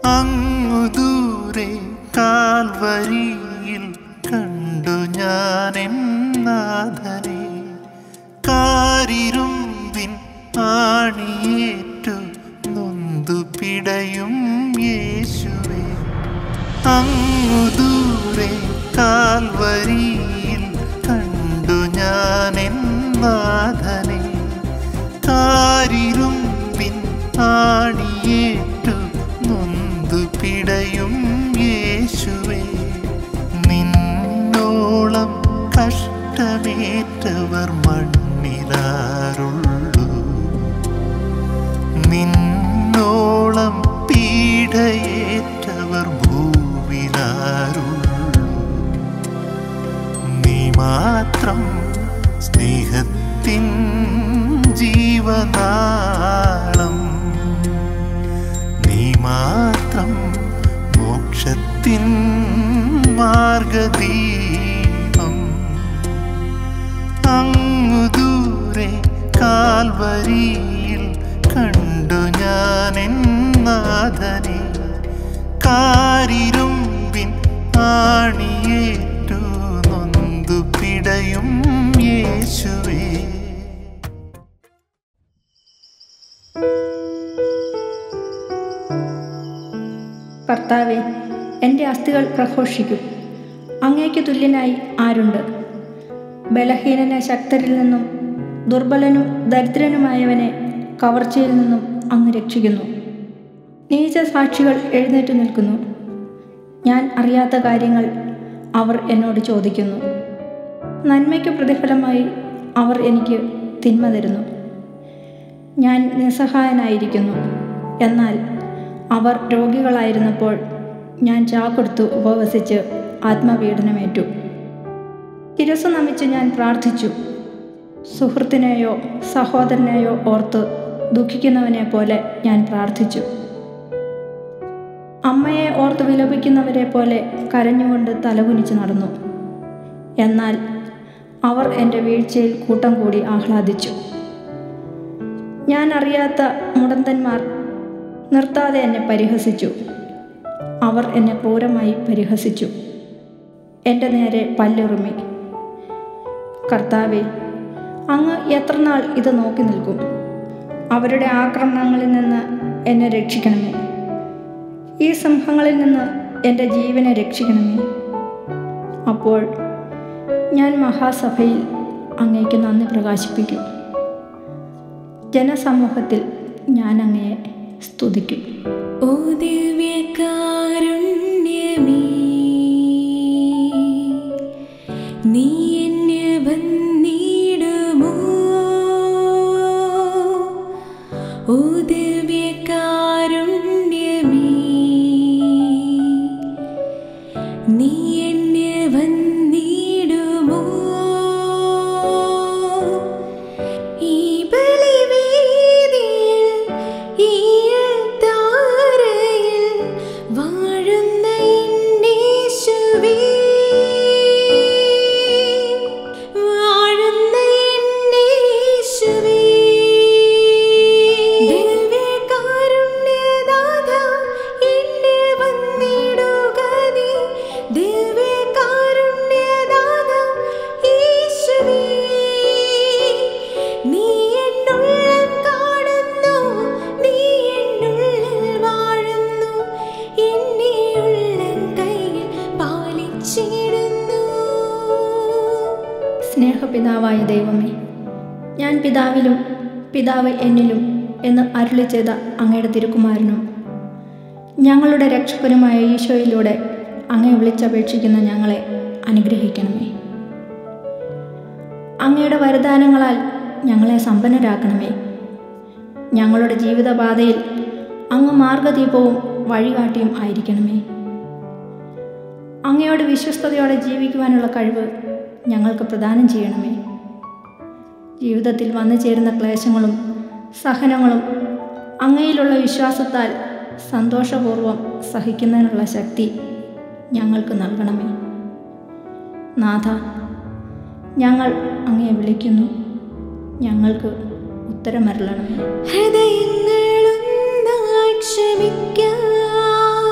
അങ്ങു ദൂരെ കാൽവരിയിൽ കണ്ടു ഞാൻ എന്നാഥനെ കാരിരുമ്പിൻ ആണിയേറ്റു നൊന്തു പിടയും യേശുവേ അങ്ങു ദൂരെ കാൽവരിയിൽ കണ്ടു ഞാൻ എന്നാഥനെ കാരിരുമ്പിൻ ആണിയേറ്റു നൊന്തു പിടയും യേശുവേ നിന്നോളം കഷ്ടമേറ്റവർ മണ്ണിലാറുള്ളൂ നിന്നോളം പീഡയേറ്റവർ ഭൂവിലാറുള്ളൂ നീ മാത്രം സ്നേഹത്തിൻ ജീവനാളം നീ മാത്രം മോക്ഷത്തിൻ മാർഗദീപം അങ്ങു ദൂരെ കാൽവരിയിൽ കണ്ടു ഞാൻ എന്നാഥനെ കാരിരുമ്പിൻ ആണിയേറ്റു നൊന്തു പിടയും യേശുവേ കർത്താവെ എൻ്റെ അസ്ഥികൾ പ്രഘോഷിക്കും അങ്ങേക്ക് തുല്യനായി ആരുണ്ട് ബലഹീനനെ ശക്തരിൽ നിന്നും ദുർബലനും ദരിദ്രനുമായവനെ കവർച്ചയിൽ നിന്നും അങ്ങ് രക്ഷിക്കുന്നു നീച സാക്ഷികൾ എഴുന്നേറ്റ് നിൽക്കുന്നു ഞാൻ അറിയാത്ത കാര്യങ്ങൾ അവർ എന്നോട് ചോദിക്കുന്നു നന്മയ്ക്ക് പ്രതിഫലമായി അവർ എനിക്ക് തിന്മ തരുന്നു ഞാൻ നിസ്സഹായനായിരിക്കുന്നു എന്നാൽ അവർ രോഗികളായിരുന്നപ്പോൾ ഞാൻ ചാക്കൊടുത്തു ഉപവസിച്ച് ആത്മപീഡനമേറ്റു ശിരസ് നമിച്ച് ഞാൻ പ്രാർത്ഥിച്ചു സുഹൃത്തിനെയോ സഹോദരനെയോ ഓർത്ത് ദുഃഖിക്കുന്നവനെ പോലെ ഞാൻ പ്രാർത്ഥിച്ചു അമ്മയെ ഓർത്ത് വിലപിക്കുന്നവരെ പോലെ കരഞ്ഞുകൊണ്ട് തലകുനിച്ച് നടന്നു എന്നാൽ അവർ എൻ്റെ വീഴ്ചയിൽ കൂട്ടം കൂടി ആഹ്ലാദിച്ചു ഞാൻ അറിയാത്ത മുടന്തന്മാർ നിർത്താതെ എന്നെ പരിഹസിച്ചു അവർ എന്നെ ക്രൂരമായി പരിഹസിച്ചു എൻ്റെ നേരെ പല്ലുറുമി കർത്താവെ അങ്ങ് എത്ര നാൾ ഇത് നോക്കി നിൽക്കും അവരുടെ ആക്രമണങ്ങളിൽ നിന്ന് എന്നെ രക്ഷിക്കണമേ ഈ സിംഹങ്ങളിൽ നിന്ന് എൻ്റെ ജീവനെ രക്ഷിക്കണമേ അപ്പോൾ ഞാൻ മഹാസഭയിൽ അങ്ങേക്ക് നന്ദി പ്രകാശിപ്പിക്കും ജനസമൂഹത്തിൽ ഞാൻ അങ്ങയെ സ്തുതിക്കും ഓ ദിവ്യകാരുണ്യമേ നീ എന്നെ വന്നിടുമോ ഓ ദിവ്യകാരുണ്യമേ നീ എന്നെ വന്നിടുമോ ഈ ബലിവേദിയിൽ ഈ താരയിൽ വാഴുന്ന എന്നേശുവേ വാഴുന്ന എന്നേശുവേ ദിവ്യകാരുണ്യനാഥ എന്നിൽ വന്നിടുക നീ ദിവ്യകാരുണ്യനാഥ യേശുവേ നീ എന്നുള്ളം കാണുന്നു നീ എന്നുള്ളിൽ വാഴുന്നു എന്നെ ഉള്ളം കയ്യിൽ പാലിച്ചിടുന്നു സ്നേഹപിതാവായ ദൈവമേ ഞാൻ പിതാവിലും പിതാവ് എന്നിലും എന്ന് അരുളി ചെയ്ത അങ്ങയുടെ തിരുക്കുമാരനും ഞങ്ങളുടെ രക്ഷകനുമായ ഈശോയിലൂടെ അങ്ങയെ വിളിച്ചപേക്ഷിക്കുന്ന ഞങ്ങളെ അനുഗ്രഹിക്കണമേ അങ്ങയുടെ വരദാനങ്ങളാൽ ഞങ്ങളെ സമ്പന്നരാക്കണമേ ഞങ്ങളുടെ ജീവിതപാതയിൽ അങ്ങ് മാർഗദീപവും വഴികാട്ടിയും ആയിരിക്കണമേ അങ്ങയോട് വിശ്വസ്തയോടെ ജീവിക്കുവാനുള്ള കഴിവ് ഞങ്ങൾക്ക് പ്രദാനം ചെയ്യണമേ ജീവിതത്തിൽ വന്നു ചേരുന്ന ക്ലേശങ്ങളും സഹനങ്ങളും അങ്ങയിലുള്ള വിശ്വാസത്താൽ സന്തോഷപൂർവം സഹിക്കുന്നതിനുള്ള ശക്തി ഞങ്ങൾക്ക് നൽകണമേ നാഥ ഞങ്ങൾ അങ്ങയെ വിളിക്കുന്നു ഞങ്ങൾക്ക് ഉത്തരമരുളണമേ ഹൃദയങ്ങളൊന്നായി ക്ഷമിക്കാം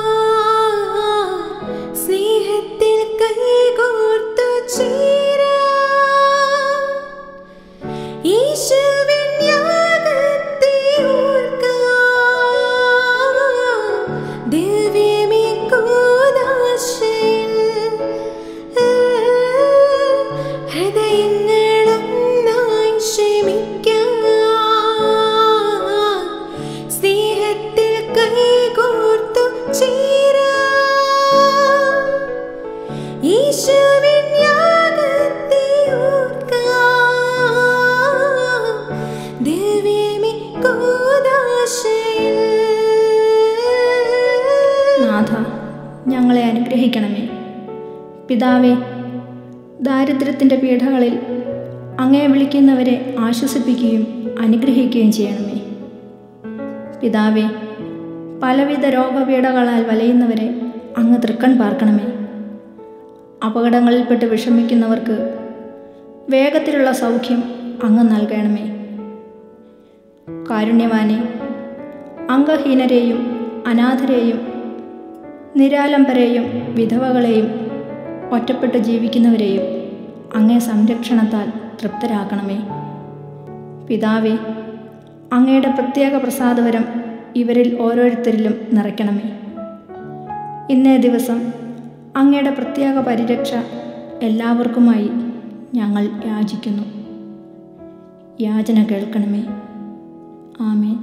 പിതാവേ ദാരിദ്ര്യത്തിൻ്റെ പീഠകളിൽ അങ്ങേ വിളിക്കുന്നവരെ ആശ്വസിപ്പിക്കുകയും അനുഗ്രഹിക്കുകയും ചെയ്യണമേ പിതാവേ പലവിധ രോഗപീഠകളാൽ വലയുന്നവരെ അങ്ങ് തൃക്കൺ പാർക്കണമേ അപകടങ്ങളിൽപ്പെട്ട് വിഷമിക്കുന്നവർക്ക് വേഗത്തിലുള്ള സൗഖ്യം അങ്ങ് നൽകണമേ കാരുണ്യവാനെ അംഗഹീനരെയും അനാഥരെയും നിരാലംബരെയും വിധവകളെയും ഒറ്റപ്പെട്ട് ജീവിക്കുന്നവരെയും അങ്ങേ സംരക്ഷണത്താൽ തൃപ്തരാക്കണമേ പിതാവേ അങ്ങയുടെ പ്രത്യേക പ്രസാദവരം ഇവരിൽ ഓരോരുത്തരിലും നിറയ്ക്കണമേ ഇന്നേ ദിവസം അങ്ങയുടെ പ്രത്യേക പരിരക്ഷ എല്ലാവർക്കുമായി ഞങ്ങൾ യാചിക്കുന്നു യാചന കേൾക്കണമേ ആമേൻ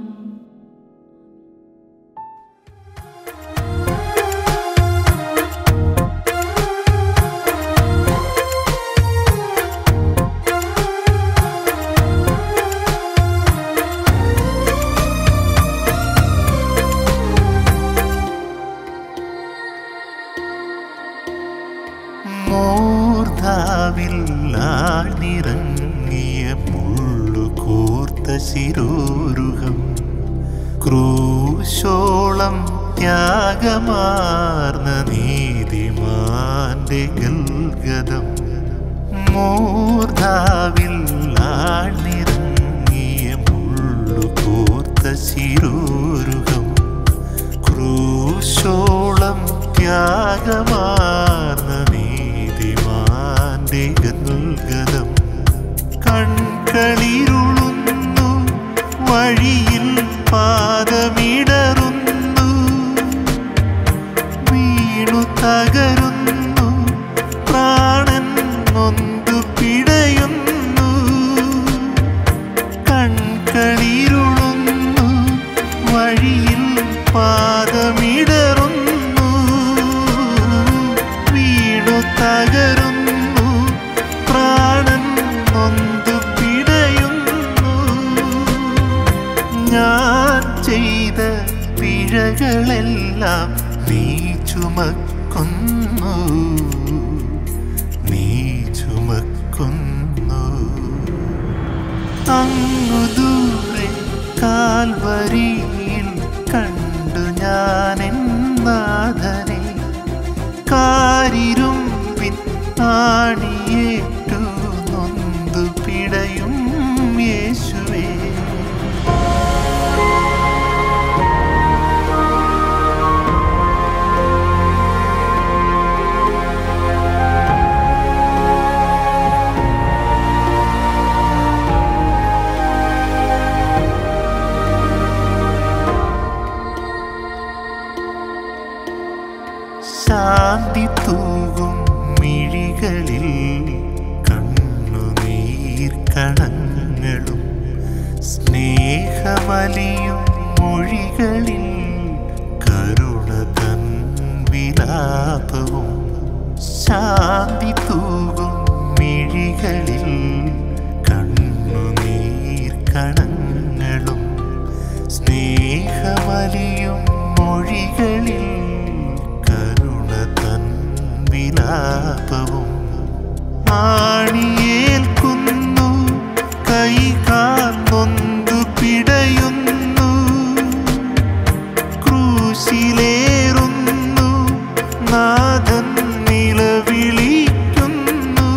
മൂർധാവിൽ ആഴ്ന്നിറങ്ങിയ മുള്ളു കോർത്ത ശിരോരുഹം ക്രൂശോളം ത്യാഗമാർന്ന നീതിമാന്റെ ഗൽഗതം മൂർധാവിൽ ആഴ്ന്നിറങ്ങിയ മുള്ളു കോർത്ത ശിരോരുഹം ക്രൂശോളം ത്യാഗമാർന്ന നീതിമാന്റെ ഗൽഗതം കൺകളിരുളുന്നു വഴിയിൽ പാദമിടറുന്നു വീണു തകരുന്നു പ്രാണൻ നൊന്തു പിടയുന്നു കൺകളിരുളുന്നു വഴിയിൽ പാദമിടറുന്നു വീണു തകരുന്നു പ്രാണൻ നൊന്തു പിടയുന്നു ഞാൻ ചെയ്ത പിഴകളെല്ലാം നീ ചുമക്കുന്നു നീ ചുമക്കുന്നു അങ്ങു ദൂരെ കാൽവരിയിൽ കണ്ടു ഞാൻ നാഥനെ കാരിരുമ്പിൻ ആണിയേറ്റു നൊന്തു പിടയും യേശുവേ ശാന്തി തൂകും മിഴികളിൽ കണ്ണുനീർ കണങ്ങളും സ്നേഹമലിയും മൊഴികളിൽ കരുണ തൻ വിലാപവും ശാന്തി തൂകും മിഴികളിൽ കണ്ണുനീർ കണങ്ങളും സ്നേഹമലിയും മൊഴികളിൽ കരുണ തൻ വിലാപവും ആണിയേൽക്കുന്നു കൈകാൽ നൊന്തു പിടയുന്നു ക്രൂശിലേറുന്നു നാഥൻ നിലവിളിക്കുന്നു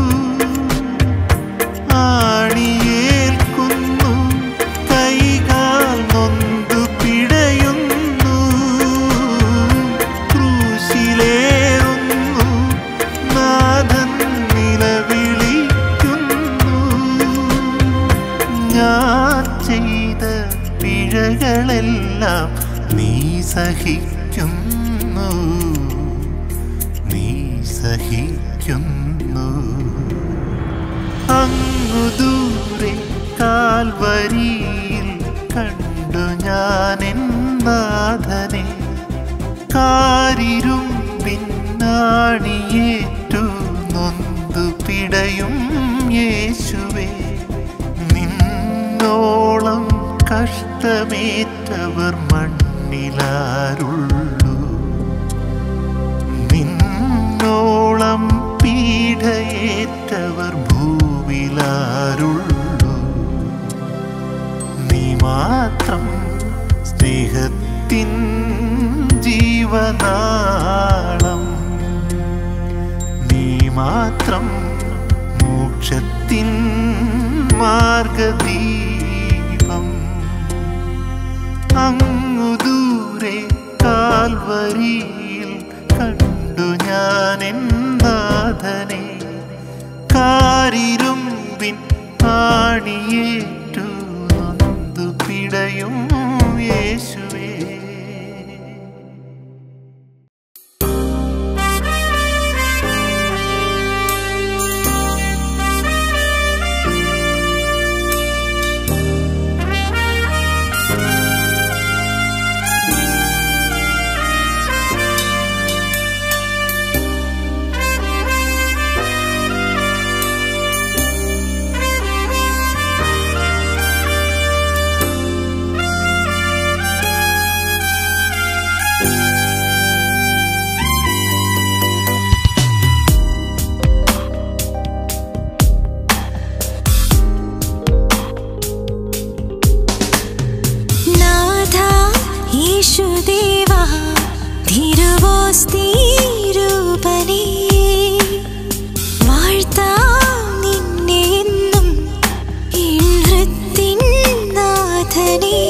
ആണിയേൽക്കുന്നു കൈകാൽ നൊന്തു പിടയുന്നു ക്രൂശിലേറുന്നു നാഥൻ നിലവിളിക്കുന്നു ഞാൻ ചെയ്ത പിഴകളെല്ലാം നീ സഹിക്കുന്നു നീ സഹിക്കുന്നു അങ്ങു ദൂരെ കാൽവരിയിൽ കണ്ടു ഞാൻ നാഥനെ കാരിരും പിന്നാണിയേറ്റു നൊന്തു പിടയും യേശുവേ നിന്നോളം കഷ്ടമേറ്റവർ മണ്ണിലാരുള്ളൂ നിന്നോളം ഏറ്റവർ ഭൂവിലാരുള്ളൂ നീ മാത്രം സ്നേഹത്തിൻ ജീവനാളം നീ മാത്രം മോക്ഷത്തിൻ മാർഗദീപം അങ്ങു ദൂരെ കാൽവരിയിൽ കണ്ടു ഞാൻ നാഥനെ കാരിരുമ്പിൻ ആണിയേറ്റു നൊന്തു പിടയും യേശുവേ നാഥ യേശുദേവാ തിരുവോസ്തീരൂപനേ വാഴ്ത്താം നിന്നെ എന്നും എൻ ഹൃത്തിൻ നാഥനേ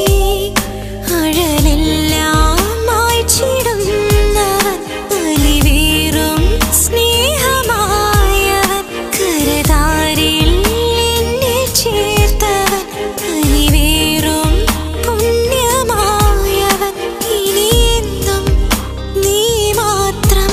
അഴലെല്ലാം മായ്ച്ചിടുന്നവൻ അലിവേറും സ്നേഹമായവൻ കരതാരിൽ എന്നെ ചേർത്തവൻ അലിവേറും പുണ്യമായവൻ ഇനിയെന്നും നീ മാത്രം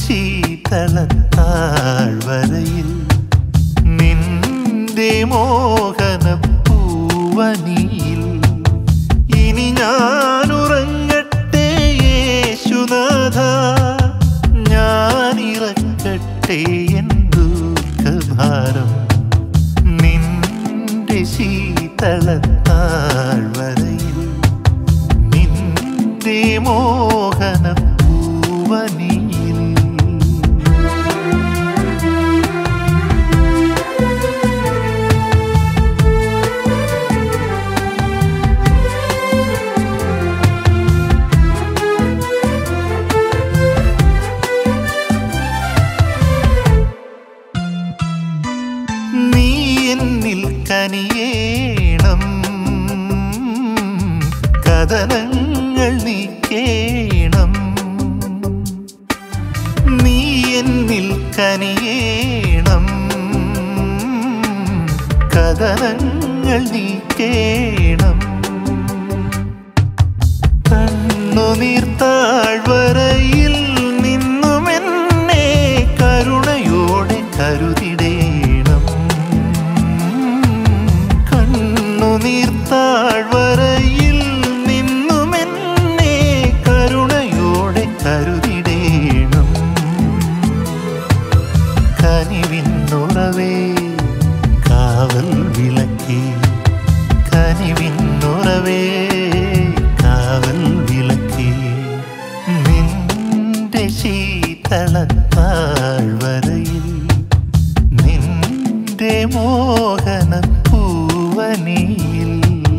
ശീതളത്താഴ്വരയിൽ നിന്റെ മോഹന പൂവനിയിൽ ഇനി ഞാനുറങ്ങട്ടെ യേശുനാഥ ഞാനിറക്കട്ടെ എൻ ദുഃഖഭാരം നിന്റെ ശീതളത്താഴ്വരയിൽ നിന്റെ മോഹന പൂവനിയിൽ നീ എന്നിൽ കനിയേണം കഥനങ്ങൾ നീക്കേണം നീ എന്നിൽ കനിയേണം കഥനങ്ങൾ നീക്കേണം കണ്ണുനീർത്താഴ്വരയിൽ നിന്നും എന്നെ കരുണയോടെ കരുതിടേണം കണ്ണുനീർത്താഴ്വരയിൽ നിന്നും എന്നെ കരുണയോടെ കരുതിടേണം കനിവിന്നുറവേ കാവൽ വിളക്കേ കനിവിന്നുറവേ കാവൽ വിളക്കേ നിന്റെ ശീതളത്താഴ്വരയിൽ നിന്റെ മോഹന പൂവനിയിൽ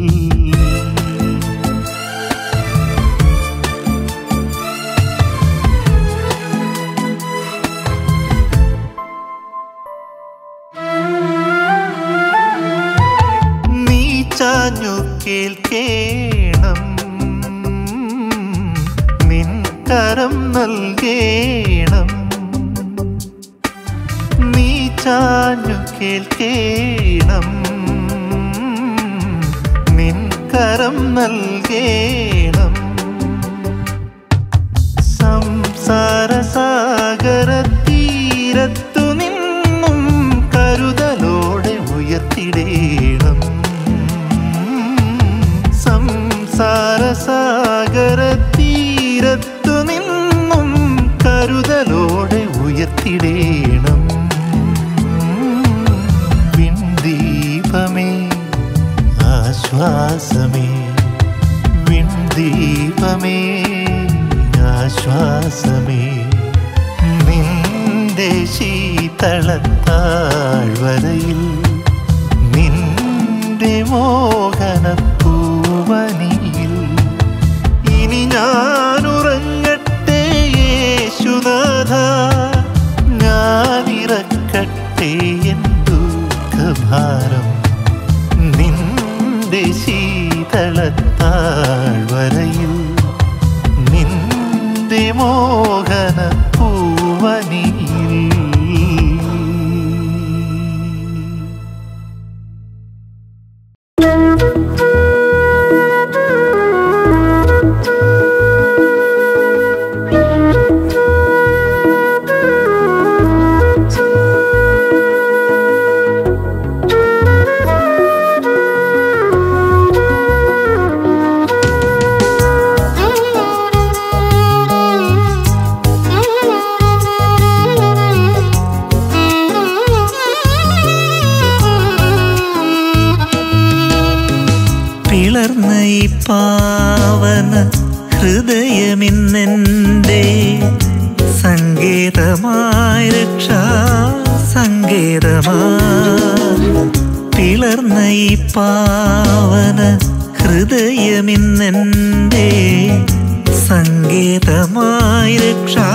നീ ചാഞ്ഞു കേൾക്കേണം നിൻ കരം നൽകേണം നീ ചാഞ്ഞു കേൾക്കേണം നിൻ കരം നൽകേണം സംസാര സാഗര തീരത്തു നിന്നും കരുതലോടെ ഉയർത്തിടേണം സംസാര സാഗര തീരത്തു നിന്നും കരുതലോടെ ഉയർത്തിടേണം വിൺദീപമേ ആശ്വാസമേ വിൺദീപമേ ആശ്വാസമേ നിന്റെ ശീതളത്താഴ്വരയിൽ നിന്റെ മോഹന പൂവനിയിൽ ഇനി ഞാനുറങ്ങട്ടെ യേശുനാഥ ഞാനിറക്കട്ടെ എൻ ദുഃഖഭാരം നിന്റെ ശീതളത്താഴ്വരയിൽ നിന്റെ മോഹന പൂവനിയിൽ പിളർന്ന ഈ പാവന ഹൃദയമിന്നെൻ്റെ സങ്കേതമായ രക്ഷാ സങ്കേതമായി പിളർന്ന ഈ പാവന ഹൃദയമിന്നെൻ്റെ സങ്കേതമായ രക്ഷാ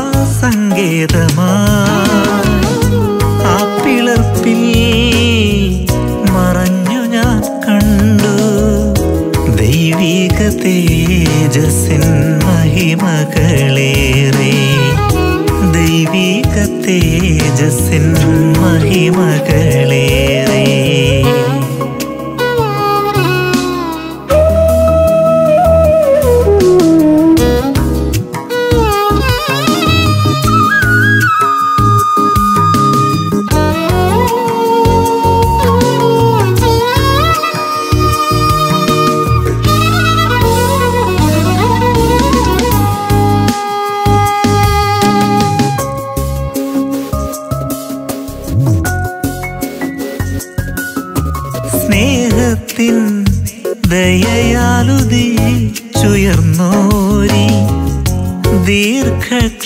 സങ്കേതമായി ആ പിളർപ്പിൽ മറഞ്ഞു ഞാൻ കണ്ടു ദൈവിക തേജസ്സിൻ മഹിമകളേറെ ദൈവിക തേജസ്സിൻ മഹിമകളേറെ Thank you.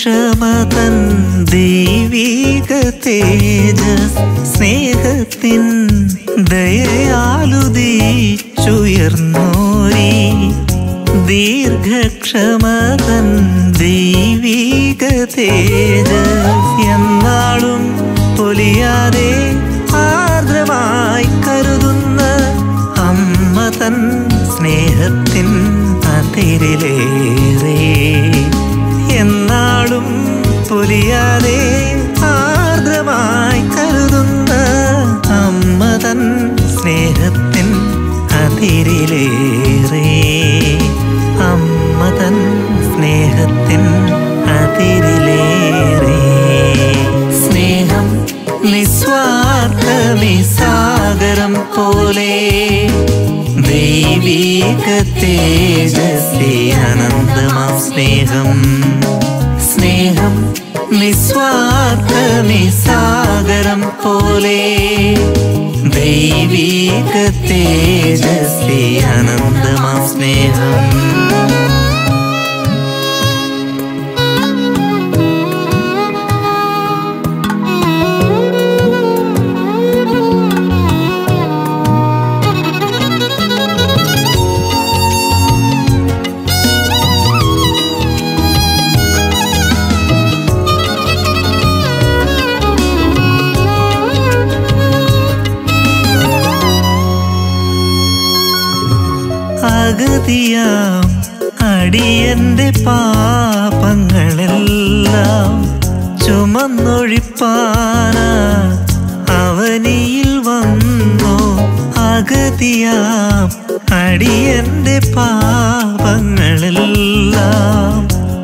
ദീർഘക്ഷമതൻ ദൈവീക തേജസ് സ്നേഹത്തിൻ ദയാലുദീച്ചുയർന്നോരി ദീർഘക്ഷമതൻ ദൈവീക തേജസ് എന്നാളും പൊലിയാതെ ആർദ്രമായി കരുതുന്ന അമ്മ തൻ സ്നേഹത്തിൻ അതിരിലേറെ എന്നാളും പൊലിയാതെ ആർദ്രമായി കരുതുന്ന അമ്മ തൻ സ്നേഹത്തിൻ അതിരിലേറെ അമ്മ തൻ സ്നേഹത്തിൻ അതിരിലേറെ സ്നേഹം നിസ്വാർത്ഥമി സാഗരം പോലെ ദൈവീക തേജസ്സി അനന്തമാം സ്നേഹം സ്നേഹം നിസ്വാർത്ഥമി സാഗരം പോലെ ദൈവീക തേജസ്സി അനന്തമാം സ്നേഹം അഗതിയാം അടിയന്റെ പാപങ്ങളെല്ലാം ചുമന്നൊഴിപ്പാന അവനിയിൽ വന്നു അഗതിയാം അടിയന്റെ പാപങ്ങളെല്ലാം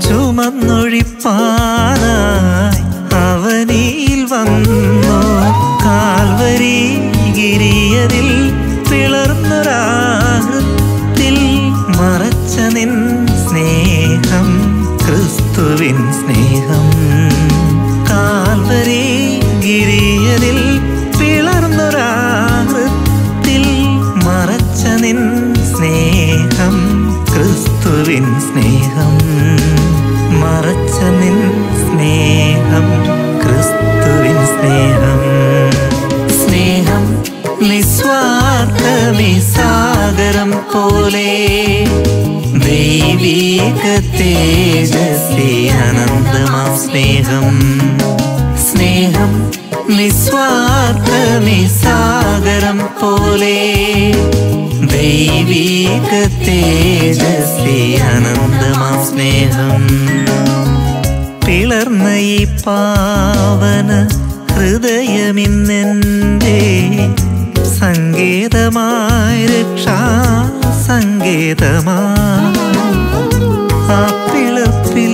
ചുമന്നൊഴിപ്പാനായി അവനിയിൽ വന്നു കാൽവരി ഗിരിയതിൽ പിളർന്നൊരാഹത്തിൽ മറച്ച നിൻ സ്നേഹം ക്രിസ്തുവിൻ സ്നേഹം കാൽവരി ഗിരിയതിൽ പിളർന്നൊരാഹത്തിൽ മറച്ച നിൻ സ്നേഹം ക്രിസ്തുവിൻ സ്നേഹം മറച്ച നിൻ സ്നേഹം ക്രിസ്തുവിൻ സ്നേഹം സ്നേഹം നിസ്വാർത്ഥമി സാഗരം പോലെ ദൈവീക തേജസ്സി അനന്തമാം സ്നേഹം സ്നേഹം നിസ്വാർത്ഥമി സാഗരം പോലെ ദൈവീക തേജസ്സി അനന്തമാം സ്നേഹം പിളർന്ന ഈ പാവന ഹൃദയമിന്നെൻ്റെ സങ്കേതമായി രക്ഷാ സങ്കേതമായി ആ പിളർപ്പിൽ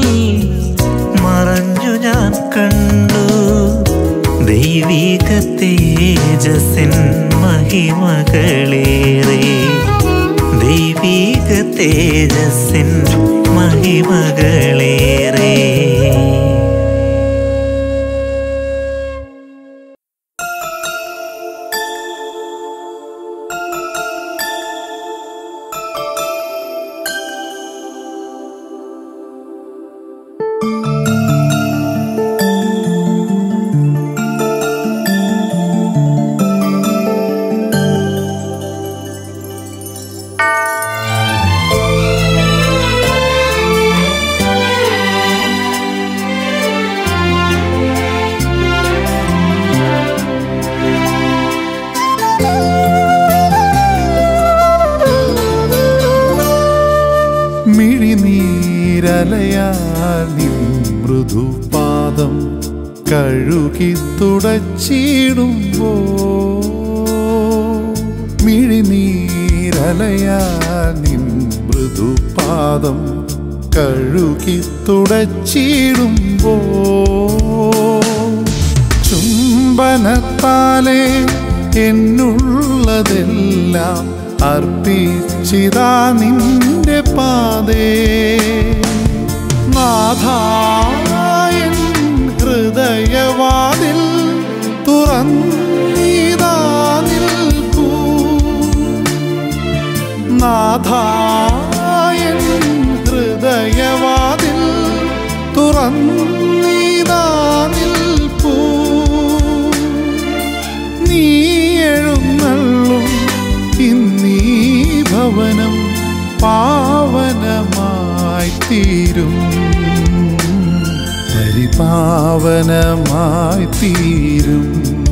മറഞ്ഞു ഞാൻ കണ്ടു ദൈവിക തേജസ്സിൻ മഹിമകളേറെ ദൈവിക തേജസ്സിൻ മഹിമകളേറെ മിഴിനീരലയാൽ നിൻ മൃദുപാദം കഴുകി തുടച്ചിടുമ്പോ മിഴിനീരലയാൽ നിൻ മൃദുപാദം കഴുകി തുടച്ചിടുമ്പോ ചുംബനത്താലെ എന്നുള്ളതെല്ലാം അർപ്പിച്ചിതാ നിന്റെ പാതേ നാഥായൻ ഹൃദയവാതിൽ തുറന്നീതാ നിൽക്കൂ നാഥായൻ ഹൃദയവാതിൽ തുറന്നീതാ തുറന്നീതാ നിൽപ്പൂ നീ എഴുന്നള്ളും ഇന്നീ ഭവനം പാവനമായി തീരും പരിപാവനമായി തീരും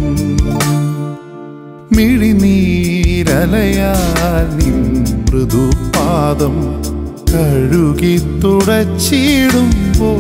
മിഴിനീരലയാൽ നിൻ മൃദുപാദം കഴുകി തുടച്ചിടുമ്പോ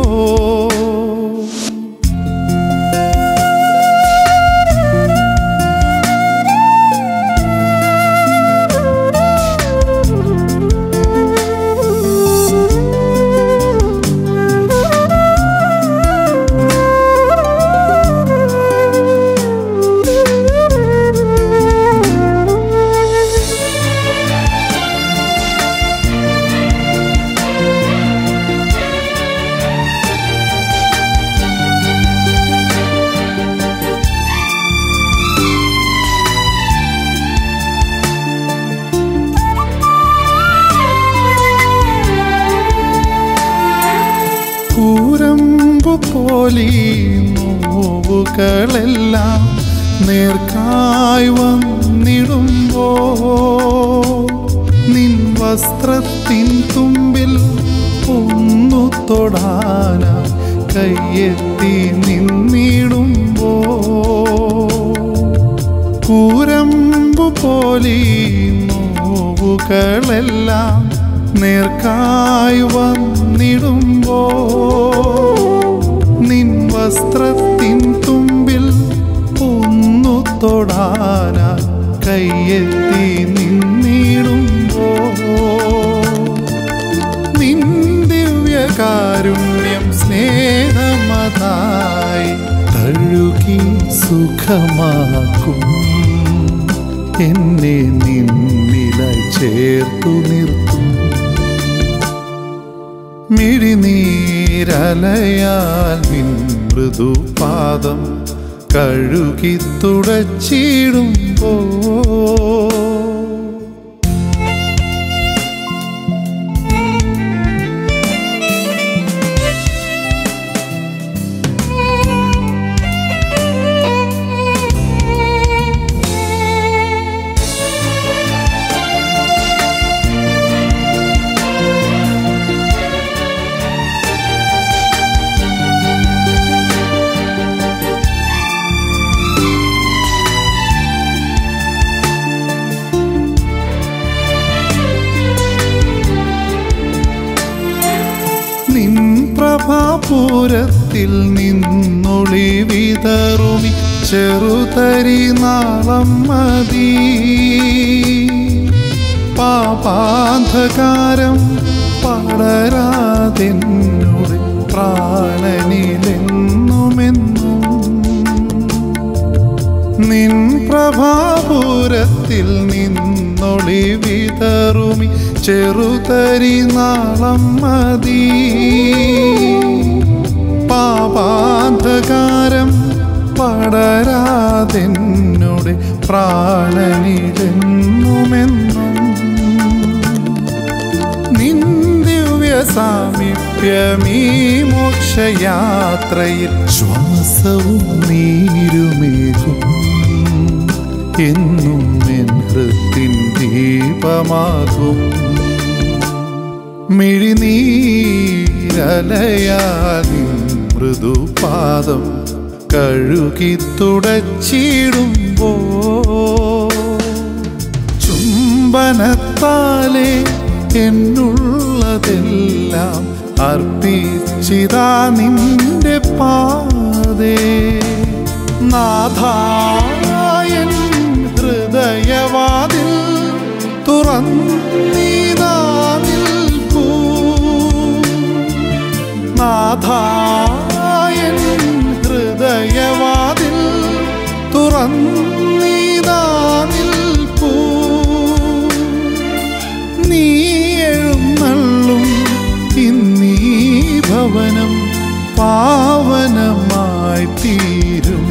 കൂരമ്പു പോലീ നോവുകളെല്ലാം നേർക്കായി വന്നിടുമ്പോ നിൻ വസ്ത്രത്തിൻ തുമ്പിൽ ഒന്നു തൊടാന കയ്യെത്തി നിന്നിടുമ്പോ കൂരമ്പു പോലീ നോവുകളെല്ലാം നേർക്കായി വന്നിടുമ്പോ നിൻ വസ്ത്രത്തിൻ തുമ്പിൽ ഒന്നു തൊടാന കയ്യെത്തി നിന്നിടുമ്പോ നിൻ ദിവ്യകാരുണ്യം സ്നേഹമതായി തഴുകി സുഖമാക്കും എന്നെ നിന്നില ചേർത്തു നിർത്തും മിഴിനീരലയാൽ നിൻ മൃദുപാദം കഴുകി തുടച്ചിടുമ്പോ നിൻ പ്രഭാപൂരത്തിൽ നിന്നൊളി വിതറുമി ചെറുതരി നാളം മതി പാപാന്ധകാരം പടരാതെന്നുടെ പ്രാണനിലെന്നുമെന്നും നിൻ പ്രഭാപൂരത്തിൽ നിന്നൊളി വിതറുമി ചെറുതരി നാളം മതി പാപാന്ധകാരം പടരാതെന്നുടെ പ്രാണനിലെന്നുമെന്നും നിൻ ദിവ്യ സാമീപ്യമീ മോക്ഷയാത്രയിൽ ശ്വാസവും നീരുമേകും എന്നും എൻ ഹൃത്തിൻ ദീപമാകും മിഴിനീരലയാതി മൃദുപാദം കഴുകി തുടച്ചിടുമ്പോ ചുംബനത്താലെ എന്നുള്ളതെല്ലാം അർപ്പിച്ചിതാ നിന്റെ പാതേ നാഥായൻ ഹൃദയവാതിൽ തുറന്നീതാ നിൽപ്പൂ നാഥായൻ ഹൃദയവാതിൽ തുറന്നീതാ നിൽപ്പൂ നീ എഴുന്നള്ളും ഇന്നീ ഭവനം പാവനമായി തീരും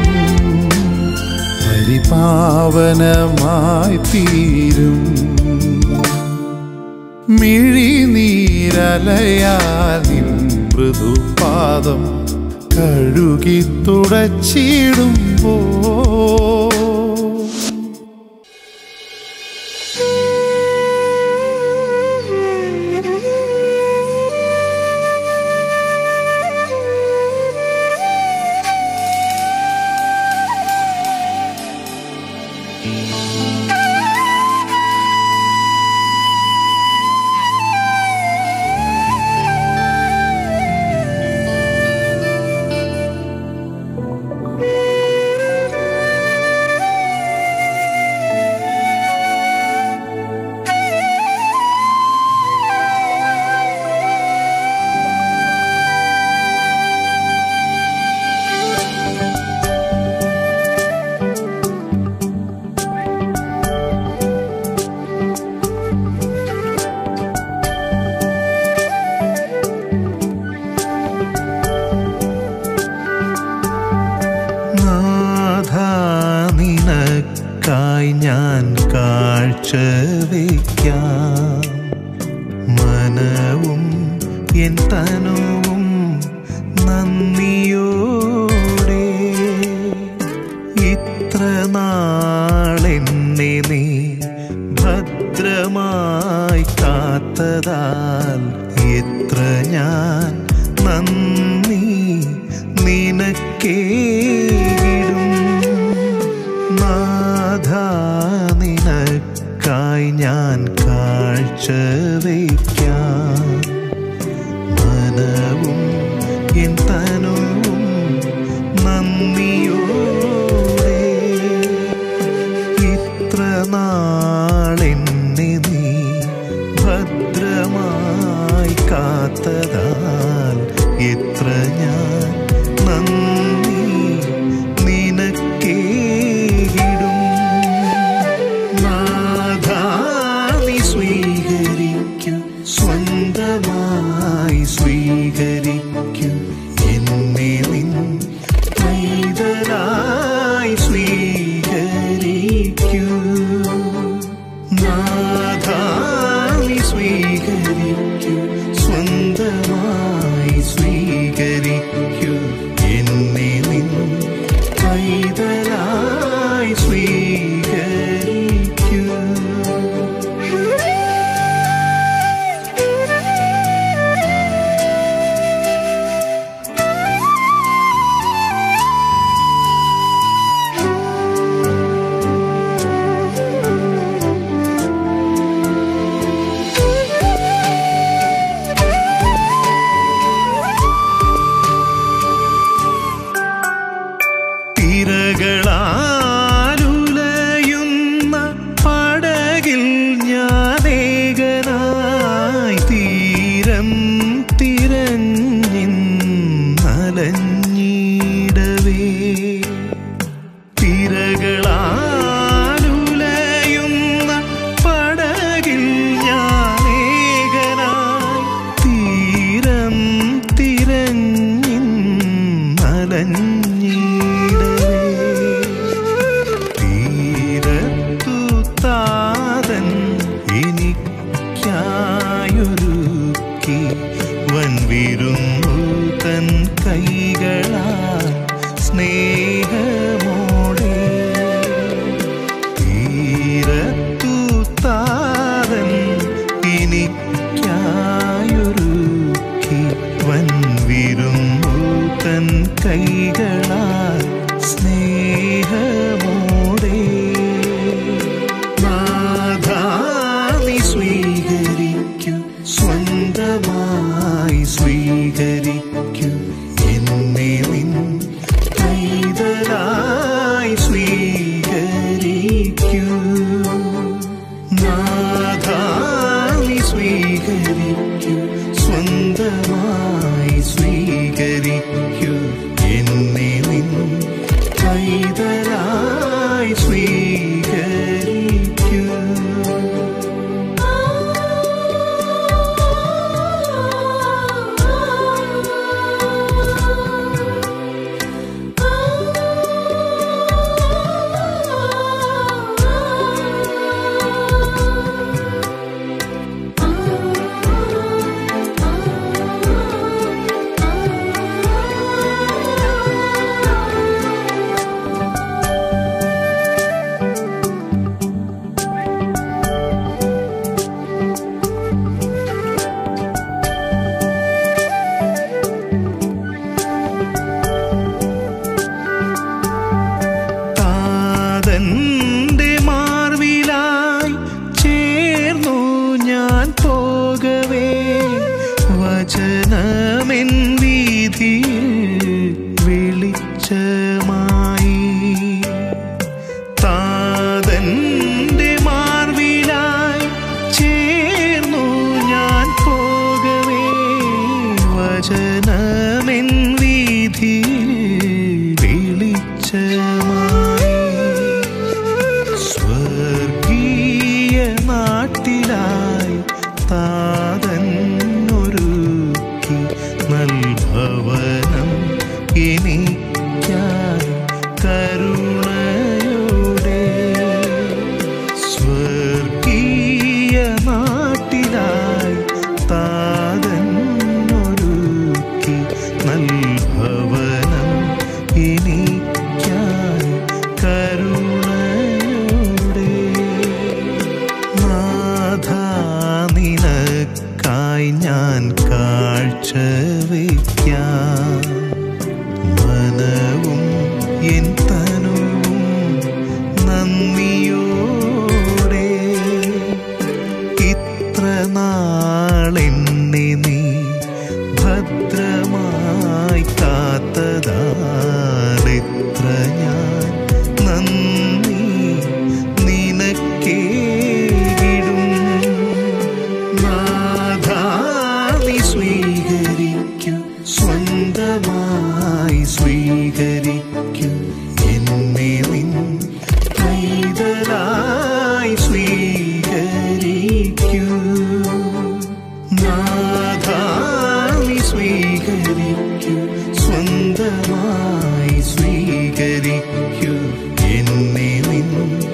പരിപാവനമായി തീരും മിഴിനീരലയാലിൻ മൃദുപാദം കഴുകി തുടച്ചിടുമ്പോ നാഥ നിനക്കായി ഞാൻ കാഴ്ച വയ്ക്കാം മനവും എൻ തനുവും നന്ദിയോടെ ഇത്ര നാളെന്നെ നീ ഭദ്രമായി കാത്തതാൽ എത്ര ഞാൻ നന്ദി നിനക്കേകിടും നാഥ നിനക്കായി ഞാൻ കാഴ്ച വയ്ക്കാം മനവും എൻ തനുവും നന്ദിയോടെ ഇത്ര നാളെന്നെ നീ ഭദ്രമായി കാത്തതാൽ എത്ര ഞാൻ നന്ദി നിനക്കേകിടും നാഥാ നീ സ്വീകരിക്കൂ സ്വന്തമായി സ്വീകരിക്കൂ എന്നെ നിൻ പൈതലായി സ്വീകരിക്കൂ നാഥാ നീ സ്വീകരിക്കൂ സ്വന്തമായി സ്വീകരിക്കൂ എന്നെ നിൻ പൈതലായി സ്വീകരിക്കൂ തിരകളാലുലയുന്ന പടകിൽ ഞാനേകനായി തീരം തിരഞ്ഞിന്നലഞ്ഞിടവേ തിരകളാലുലയുന്ന പടകിൽ ഞാനേകനായി തീരം തിരഞ്ഞിന്നലഞ്ഞിടവേ തീരത്തു താതൻ എനിക്കായൊരുക്കി വൻവിരുന്നു തൻ കൈകളാ സ്നേഹമോടെ തീരത്തു താതൻ എനിക്കായൊരുക്കി വൻവിരുന്നു തൻ കൈകളാൽ സ്നേഹമോടെ നാഥാ നീ സ്വീകരിക്കൂ സ്വന്തമായി സ്വീകരിക്കൂ എന്നെ നിൻ പൈതലായി സ്വീകരിക്കൂ നാഥാ നീ സ്വീകരിക്കൂ സ്വന്തമായി സ്വീകരിക്കൂ എന്നെ നിൻ പൈതലായി സ്വീകരിക്കൂ ആ ഭവനം എനിക്കായി കരുണയോടെ സ്വർഗീയ നാട്ടിലായി താതൻ ഒരുക്കി നൽഭവനം എനിക്കായി കരുണയോടെ നാഥാ നിനക്കായി ഞാൻ കാഴ്ച വയ്ക്കാം മനവും എൻ തനുവും നന്ദിയോടെ ഇത്ര നാളെന്നെ നീ ഭദ്രമായി കാത്തതാലെത്ര ഞാൻ നന്ദി നിനക്കേകിടും നാഥാ നീ സ്വീകരിക്കൂ സ്വന്തമായി സ്വീകരിക്കൂ എന്നെ നിൻ പൈതലായി സ്വീകരിക്കൂ നാഥാ നീ സ്വീകരിക്കൂ സ്വന്തമായി സ്വീകരിക്കൂ എന്നെ നിൻ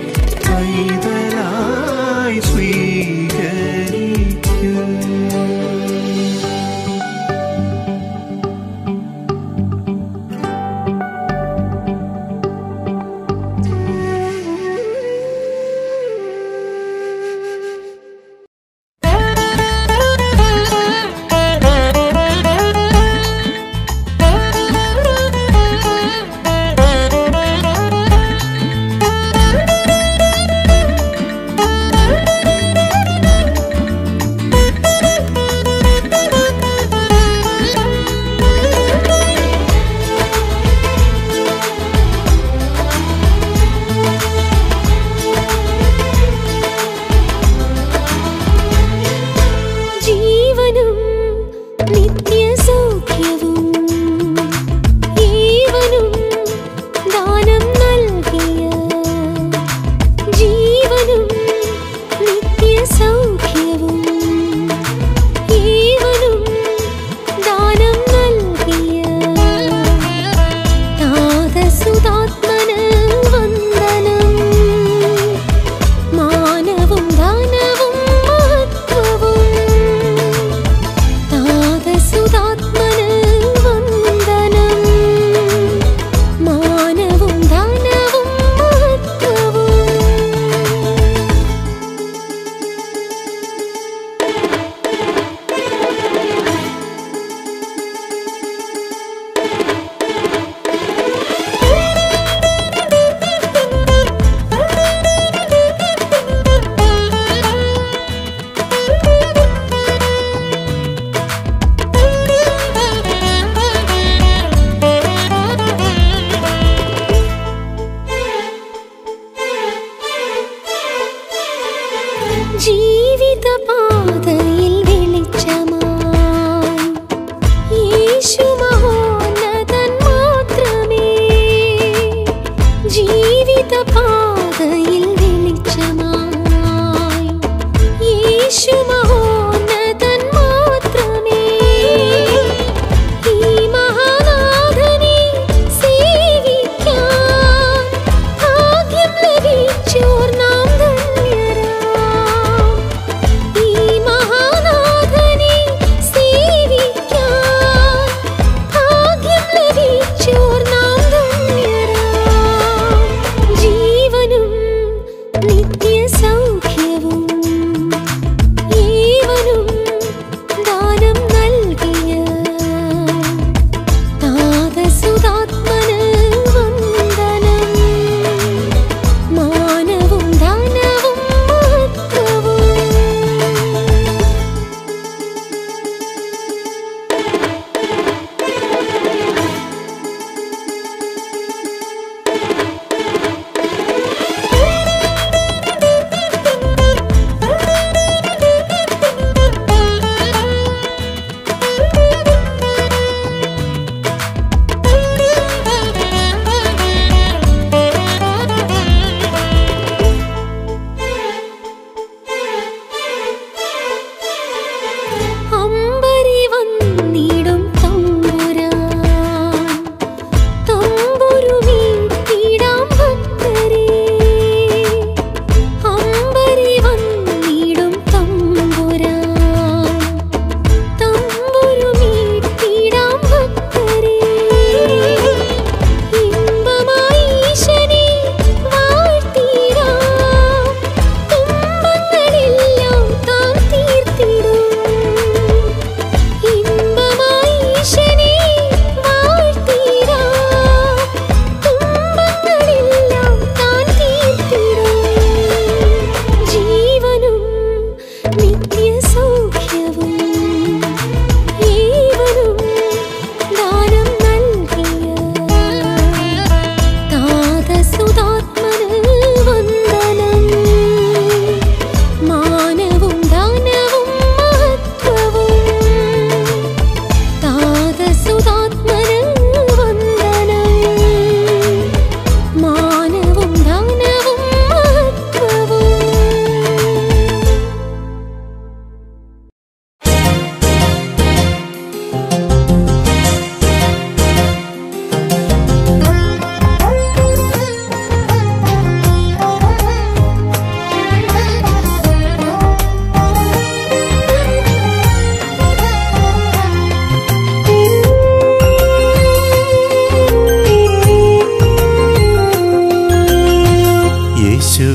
പൈതലായി സ്വീകരിക്കൂ Thank you.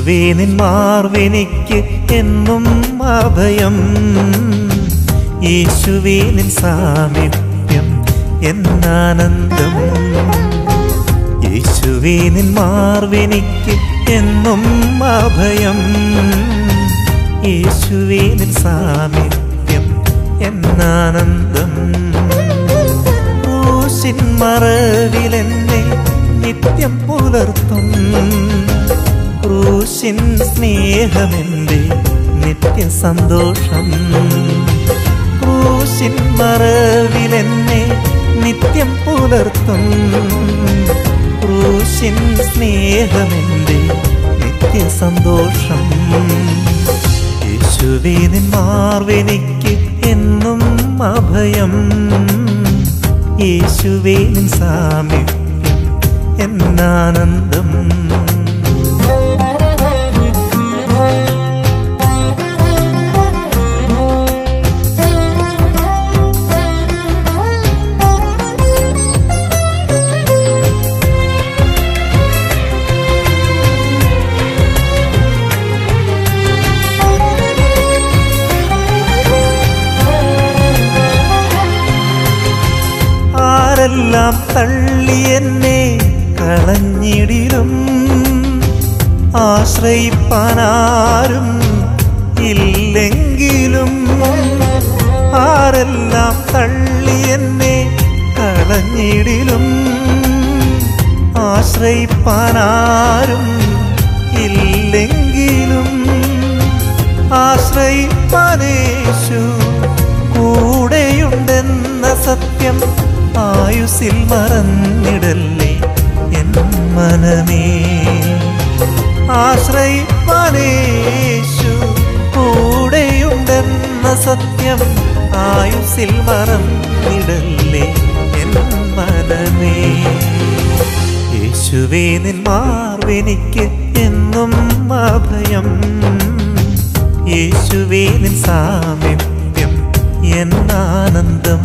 യേശുവേ നിൻ മാർവെനിക്ക് എന്നും അഭയം യേശുവേ നിൻ സാമീപ്യം എന്നാനന്ദം യേശുവേ നിൻ മാർവെനിക്ക് എന്നും അഭയം യേശുവേ നിൻ സാമീപ്യം എന്നാനന്ദം ക്രൂശിൻ മറവിലെന്നെ നിത്യം പുലർത്തും ക്രൂശിൻ സ്നേഹമെന്റെ നിത്യ സന്തോഷം ക്രൂശിൻ മറവിലെന്നെ നിത്യം പുലർത്തും ക്രൂശിൻ സ്നേഹമെന്റെ നിത്യ സന്തോഷം യേശുവേ നിൻ മാർവെനിക്ക് എന്നും അഭയം യേശുവേ നിൻ സാമീപ്യം എന്നാനന്ദം ആരെല്ലാം തള്ളി എന്നെ കളഞ്ഞിടിലും ആശ്രയിപ്പാനാരും ഇല്ലെങ്കിലും ആരെല്ലാം തള്ളി എന്നെ കളഞ്ഞിടിലും ആശ്രയിപ്പാനാരും ഇല്ലെങ്കിലും ആശ്രയിപ്പാനേശു കൂടെയുണ്ടെന്ന സത്യം ആയുസിൽ മറന്നിടല്ലേ എൻ മനമേ ആശ്രയിപ്പാനേശു കൂടെയുണ്ടെന്ന സത്യം ആയുസിൽ മറന്നിടല്ലേ എൻ മനമേ യേശുവേ നിൻ മാർവെനിക്ക് എന്നും അഭയം യേശുവേ നിൻ സാമീപ്യം എന്നാനന്ദം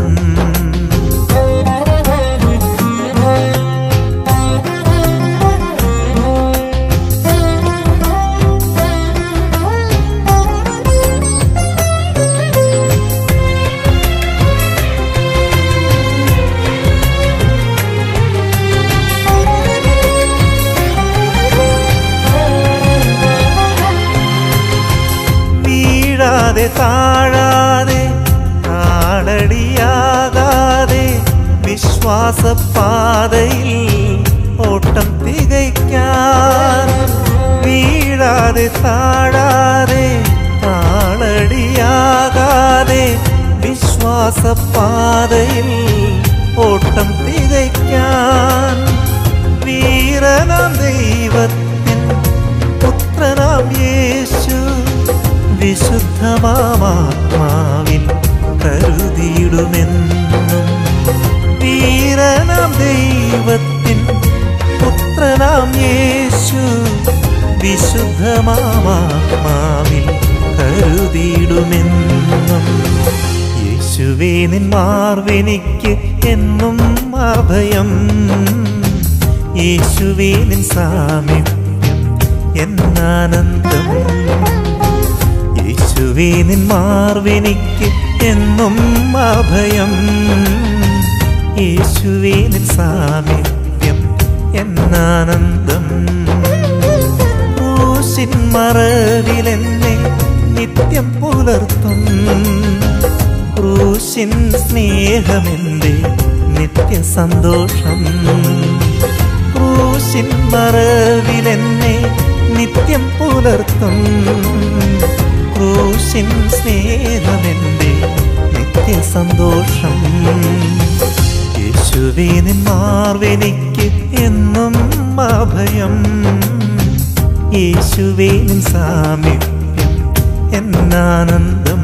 വീഴാതെ താഴാതെ കാലടിയാകാതെ വിശ്വാസപാതയിൽ ഓട്ടം തികയ്ക്കാൻ വീഴാതെ താഴാതെ കാലടിയാകാതെ വിശ്വാസപാതയിൽ ഓട്ടം തികയ്ക്കാൻ വീരനാം ദൈവത്തിൻ പുത്രനാം യേശു വിശുദ്ധമാത്മാവിൽ കരുതിയിടുമെന്നും വീരനാം ദൈവത്തിൻ പുത്രനാം യേശു വിശുദ്ധമാത്മാവിൽ കരുതിയിടുമെന്നും യേശുവേ നിൻ മാർവെനിക്ക് എന്നും അഭയം യേശുവേ നിൻ സാമീപ്യം എന്നാനന്ദം യേശുവേ നിൻ മാർവെനിക്ക് എന്നും അഭയം യേശുവേ നിൻ സാമീപ്യം എന്നാനന്ദം ക്രൂശിൻ മറവിലെന്നെ നിത്യം പുലർത്തും ക്രൂശിൻ സ്നേഹമെന്റെ നിത്യ സന്തോഷം ക്രൂശിൻ മറവിലെന്നെ നിത്യം പുലർത്തും ക്രൂശിൻ സ്നേഹമെന്റെ നിത്യ സന്തോഷം യേശുവേ നിൻ മാർവെനിക്ക് എന്നും അഭയം യേശുവേ നിൻ സാമീപ്യം എന്നാനന്ദം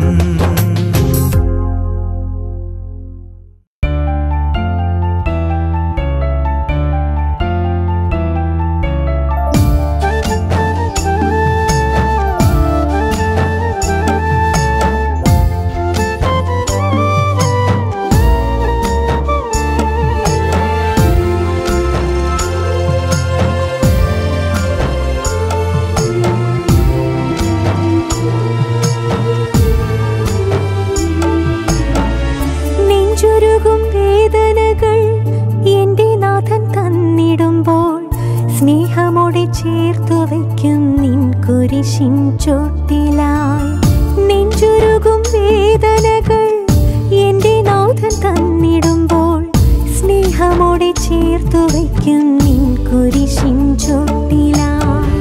കുരിശിൻ ചോട്ടിലായി നെഞ്ചുരുകും വേദനകൾ എന്റെ നാഥൻ തന്നിടുമ്പോൾ സ്നേഹമോടെ ചേർത്തു വയ്ക്കും നിൻ കുരിശിൻ ചോട്ടിലായി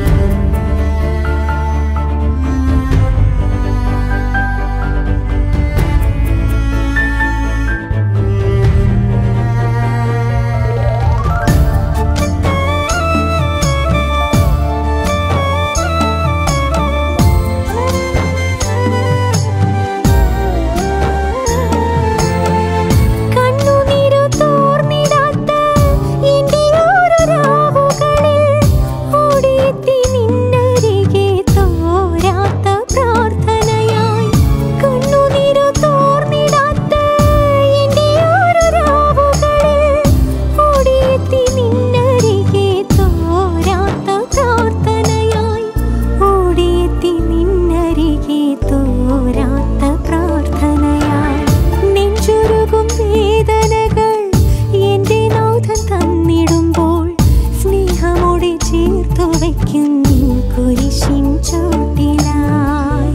കണ്ണുനീരു തോർന്നിടാത്ത എന്റെ ഓരോ രാവുകളിൽ ഓടിയെത്തി നിന്നരികെ തോരാത്ത പ്രാർത്ഥനയായി കണ്ണുനീരു തോർന്നിടാത്ത എന്റെ ഓരോ രാവുകളിൽ ഓടിയെത്തി നിന്നരികെ തോരാത്ത പ്രാർത്ഥനയായി ഓടിയെത്തി നിന്നരികെ തോരാത്ത പ്രാർത്ഥനയായി നെഞ്ചുരുകും വേദനകൾ എന്റെ നാഥൻ തന്നിടുമ്പോൾ സ്നേഹമോടെ ചേർത്തു വയ്ക്കും നിൻ കുരിശിൻ ചോട്ടിലായി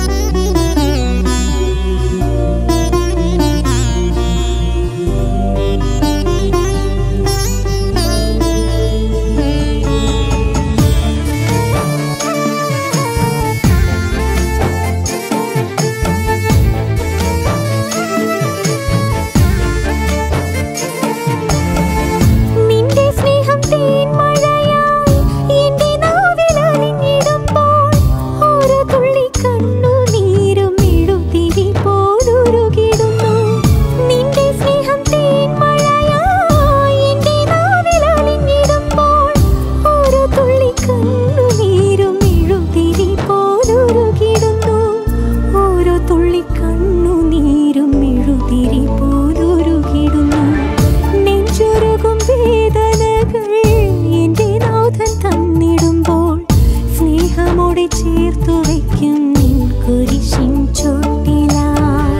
നിന്റെ സ്നേഹം തേൻമഴയായി എന്റെ നാവിൽ അലിഞ്ഞിടുമ്പോൾ ഓരോ തുള്ളി കണ്ണുനീരും എഴുതിരി പോലുരുകിടുന്നു നിന്റെ സ്നേഹം തേൻമഴയായി എന്റെ നാവിൽ അലിഞ്ഞിടുമ്പോൾ ഓരോ തുള്ളി കണ്ണുനീരും എഴുതിരി പോലുരുകിടുന്നു ഓരോ തുള്ളി കണ്ണുനീരും എഴുതിരി പോലുരുകിടുന്നു നെഞ്ചുരുകും വേദനകൾ എന്റെ നാഥൻ തന്നിടുമ്പോൾ സ്നേഹമോടെ ചേർത്തു വയ്ക്കും നിൻ കുരിശിൻ ചോട്ടിലായി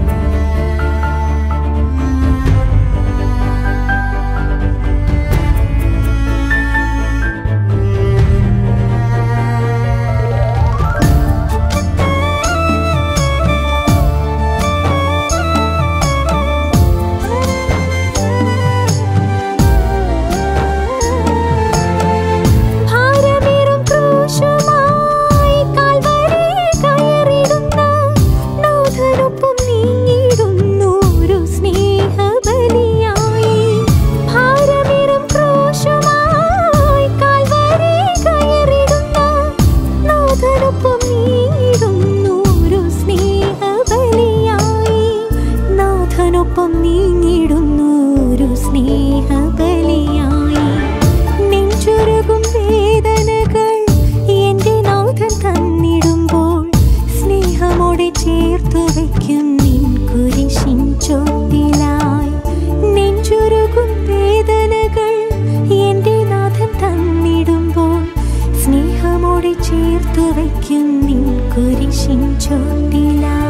ഭാരമേറും ക്രൂശുമായി കാൽവരിയിൽ കയറിടുന്ന നാഥനൊപ്പം നീങ്ങിടുന്നു ഒരു സ്നേഹബലിയായി. ഭാരമേറും ക്രൂശുമായി കാൽവരിയിൽ കയറിടുന്ന നാഥനൊപ്പം നീങ്ങിടുന്നു ഒരു സ്നേഹബലിയായി. നാഥനൊപ്പം നീങ്ങിടുന്നു ഒരു സ്നേഹബലിയായി നെഞ്ചുരുകും വേദനകൾ എന്റെ നാഥൻ തന്നിടുമ്പോൾ സ്നേഹമോടെ ചേർത്തു വയ്ക്കും നിൻ കുരിശിൻ ചോട്ടിലായി നെഞ്ചുരുകും വേദനകൾ എന്റെ നാഥൻ തന്നിടുമ്പോൾ സ്നേഹമോടെ ചേർത്തു വയ്ക്കും നിൻ കുരിശിൻ ചോട്ടിലായി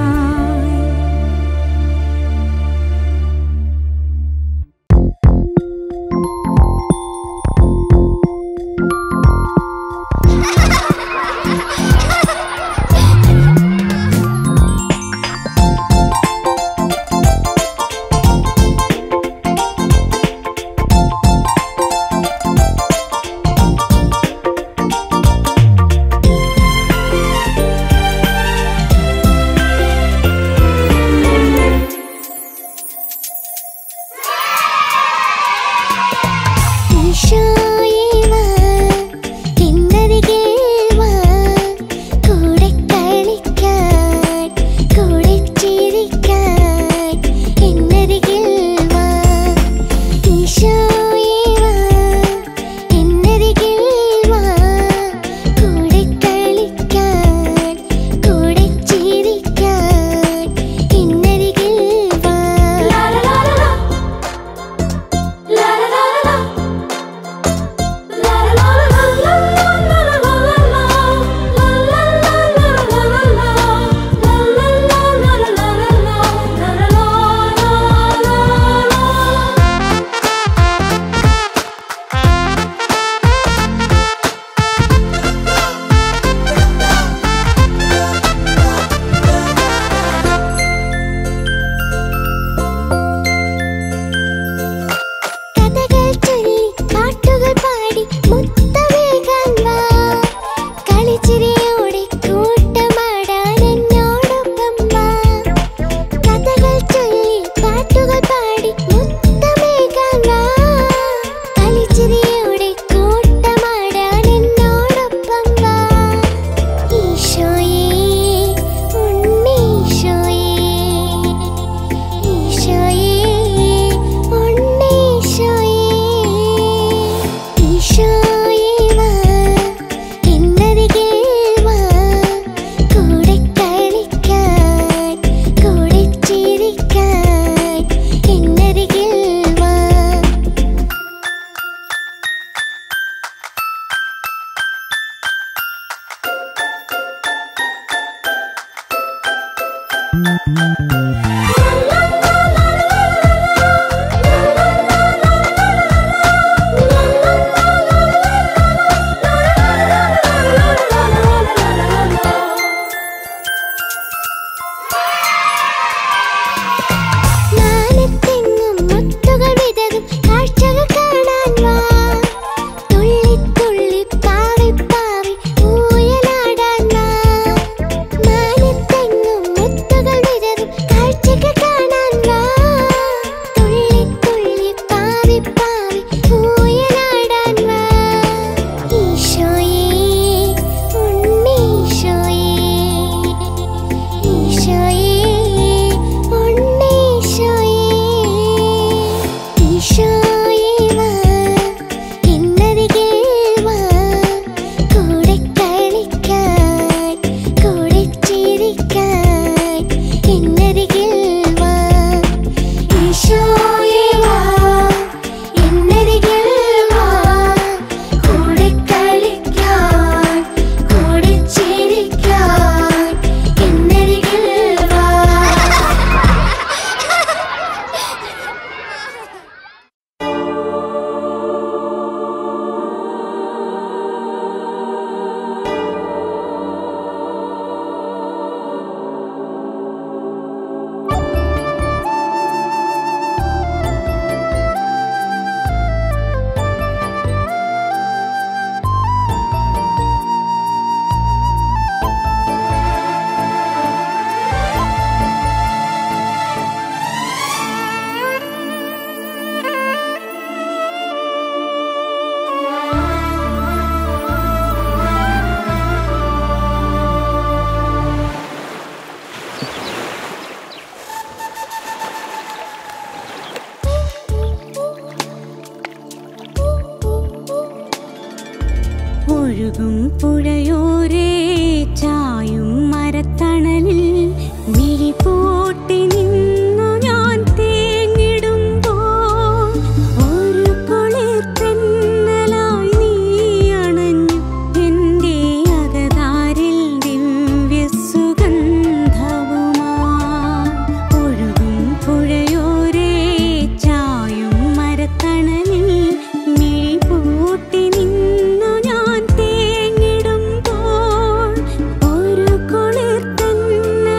ഒഴുകും പുഴയോരേ ചായും മരത്തണലിൽ മിഴിപോട്ടി നിന്നു ഞാൻ തേങ്ങിടുമ്പോൾ ഒരു കുളിർ തെന്നലായി നീ അണഞ്ഞു എൻ്റെ അകതാരിൽ ദിവ്യ സുഗന്ധവുമായി ഒഴുകും പുഴയോരേ ചായും മരത്തണലിൽ മിഴിപൂട്ടി നിന്നു ഞാൻ തേങ്ങിടുമ്പോൾ ഒരു കുളിർ തന്നെ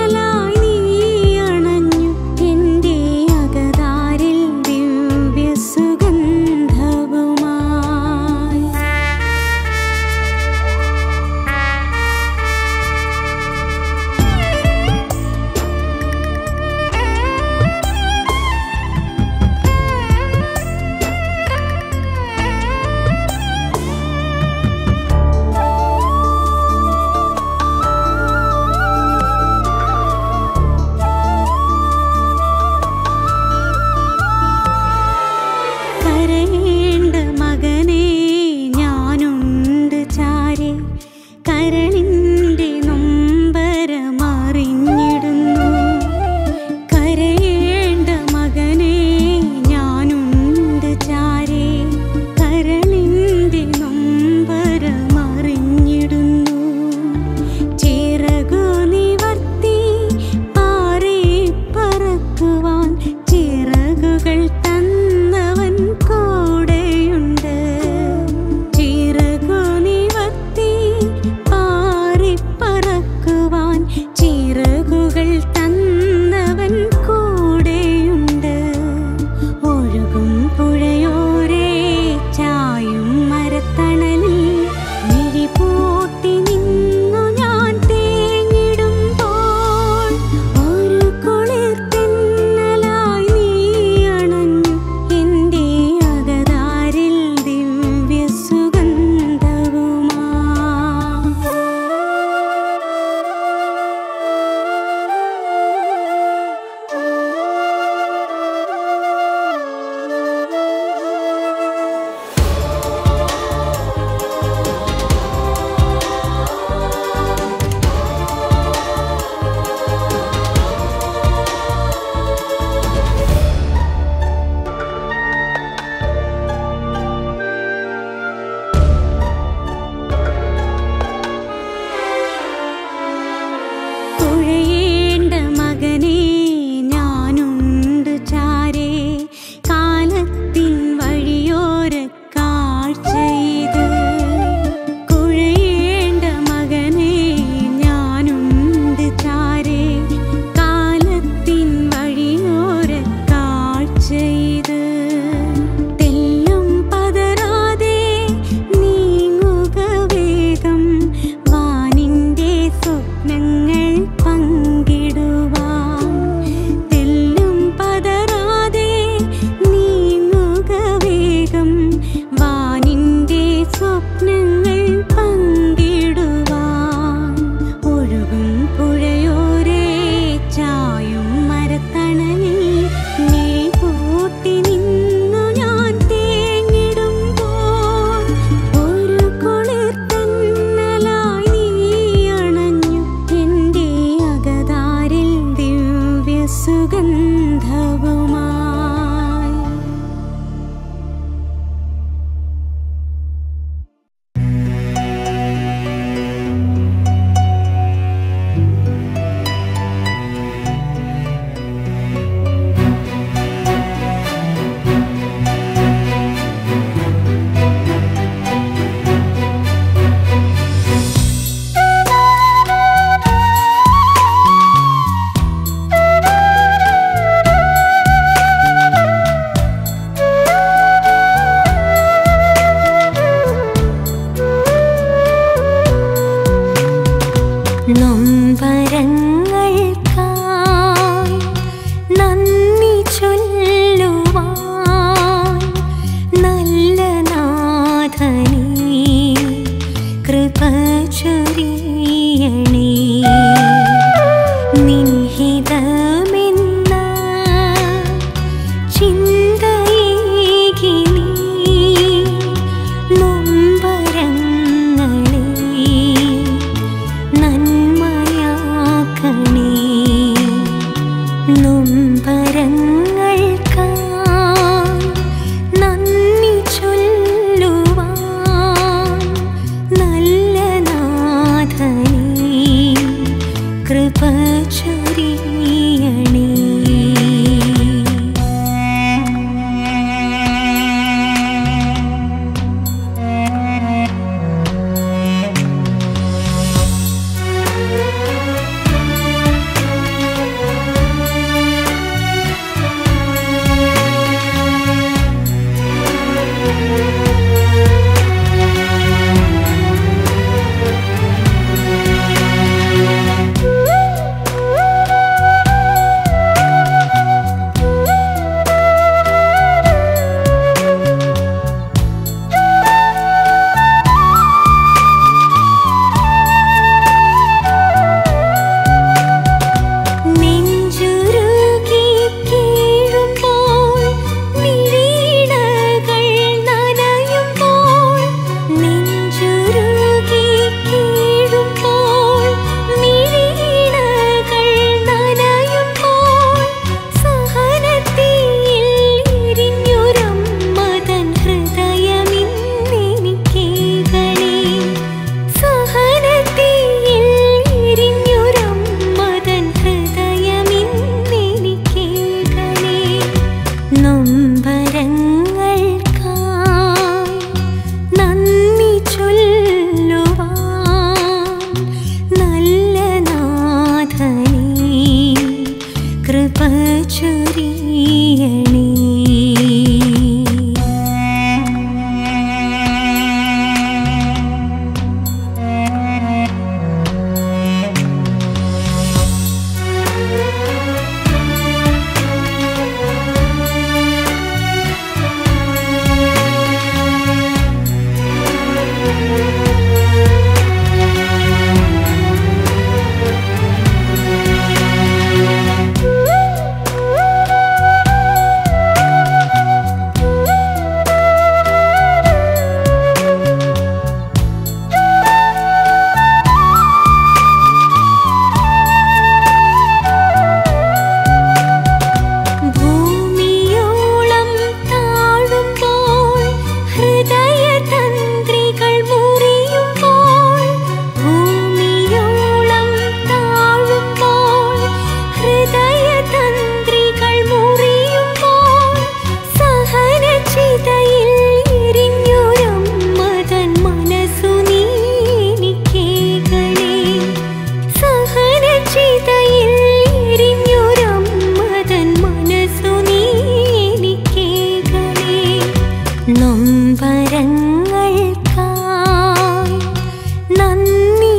നൊമ്പരങ്ങൾക്കായി നന്ദി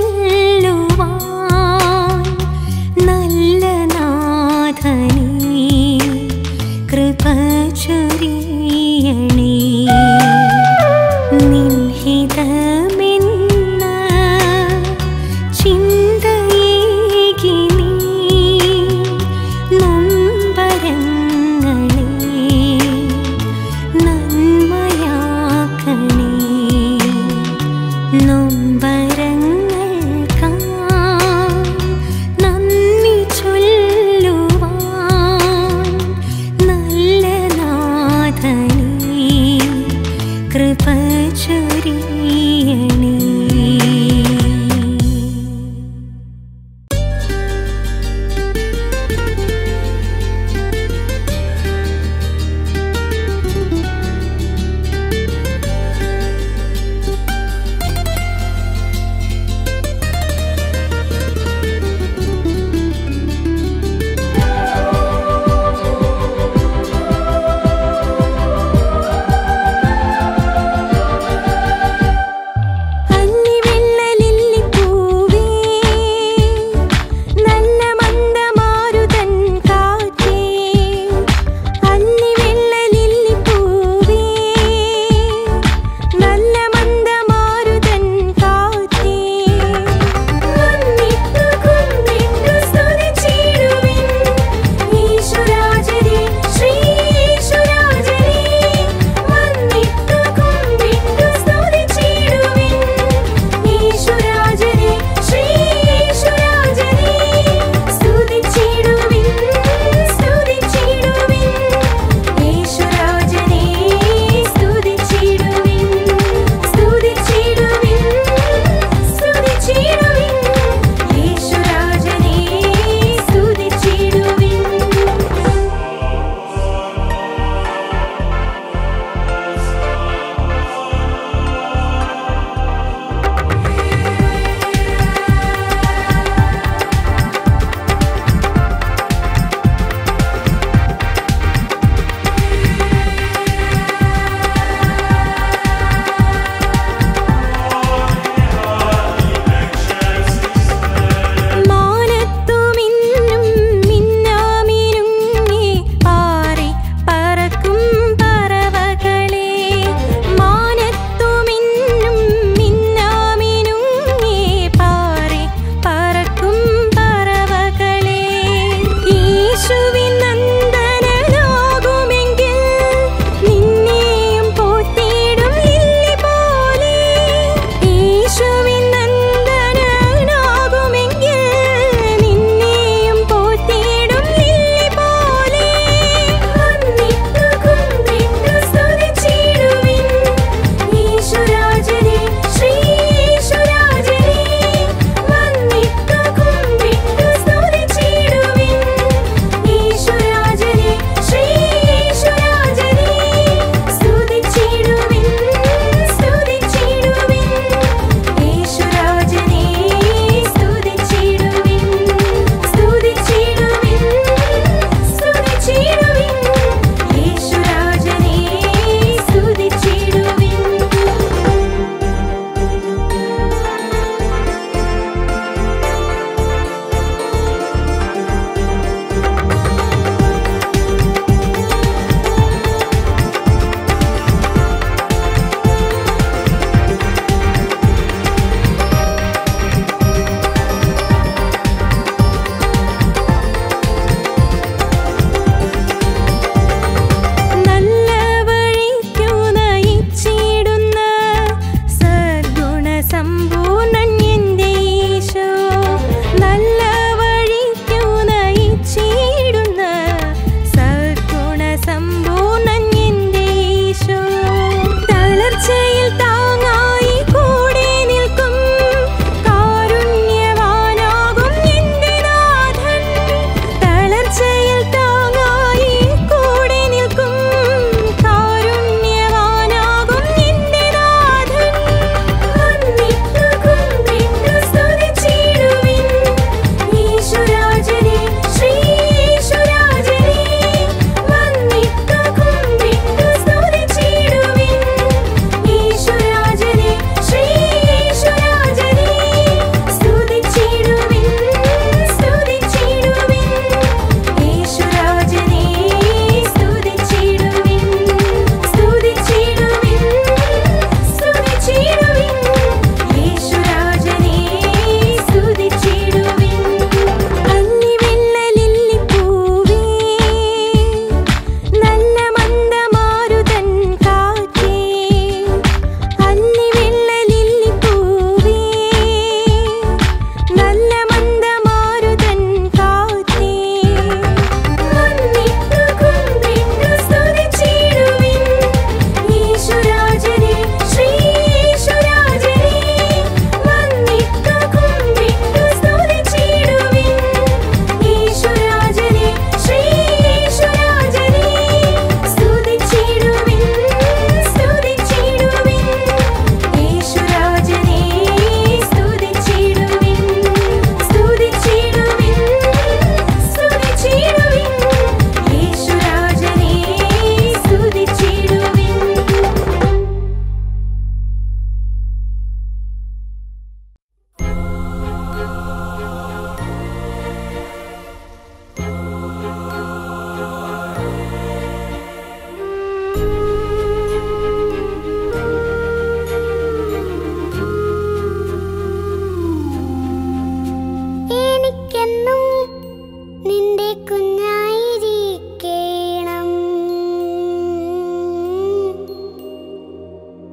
ചൊല്ലുവാൻ നല്ല നാഥനേ കൃപ ചൊരിയണേ നിൻഹിതമെന്ന ചിന്തയേകി നീ നൊമ്പരങ്ങളെ നന്മയാക്കണേ നൊമ്പരങ്ങൾക്കായി നന്ദി ചൊല്ലുവാൻ നല്ല നാഥനേ കൃപ ചൊരിയണേ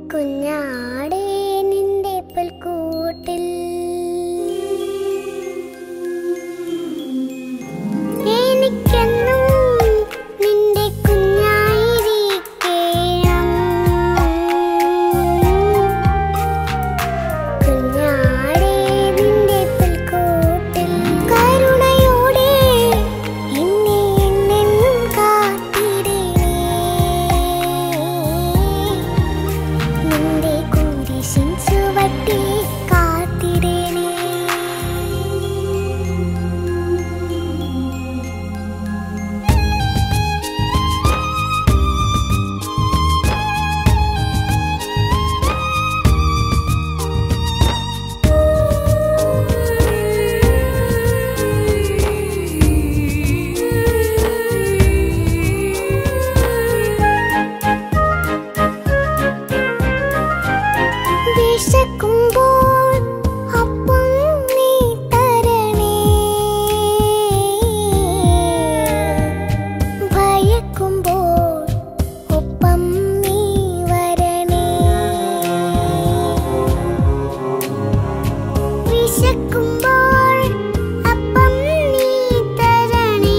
കുഞ്ഞാടേ നിന്റെ പുൽക്കൂട്ടിൽ എനിക്കെന്നും നിന്റെ കുഞ്ഞായിരിക്കണം കുഞ്ഞാടേ നിന്റെ പുൽക്കൂട്ടിൽ കരുണയോടെ എന്നെ എന്നെന്നും കാത്തിടണേ നിന്റെ കുരിശിൻ ചുവട്ടിൽ കാത്തിടണേ വിശക്കുമ്പോൾ അപ്പം നീ തരണേ ഭയക്കുമ്പോൾ ഒപ്പം നീ വരണേ വിശക്കുമ്പോൾ അപ്പം നീ തരണേ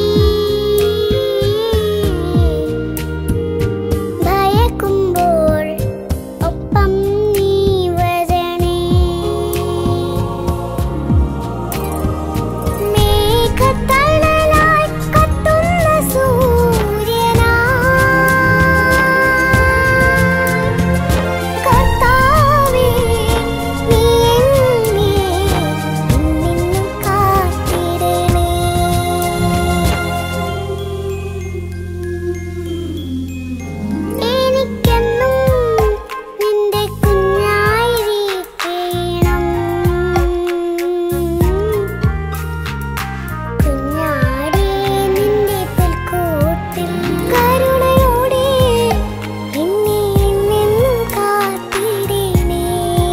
ഭയക്കുമ്പോൾ ഒപ്പം നീ വരണേ മേഘത്തണലായി കത്തുന്ന സൂര്യനായി കർത്താവേ നീ എന്നെ ഇന്നെന്നും കാത്തിടണേ എനിക്കെന്നും നിന്റെ കുഞ്ഞായിരിക്കണം കുഞ്ഞാടേ നിന്റെ പുൽക്കൂട്ടിൽ കരുണയോടെ എന്നെ എന്നെന്നും കാത്തിടണേ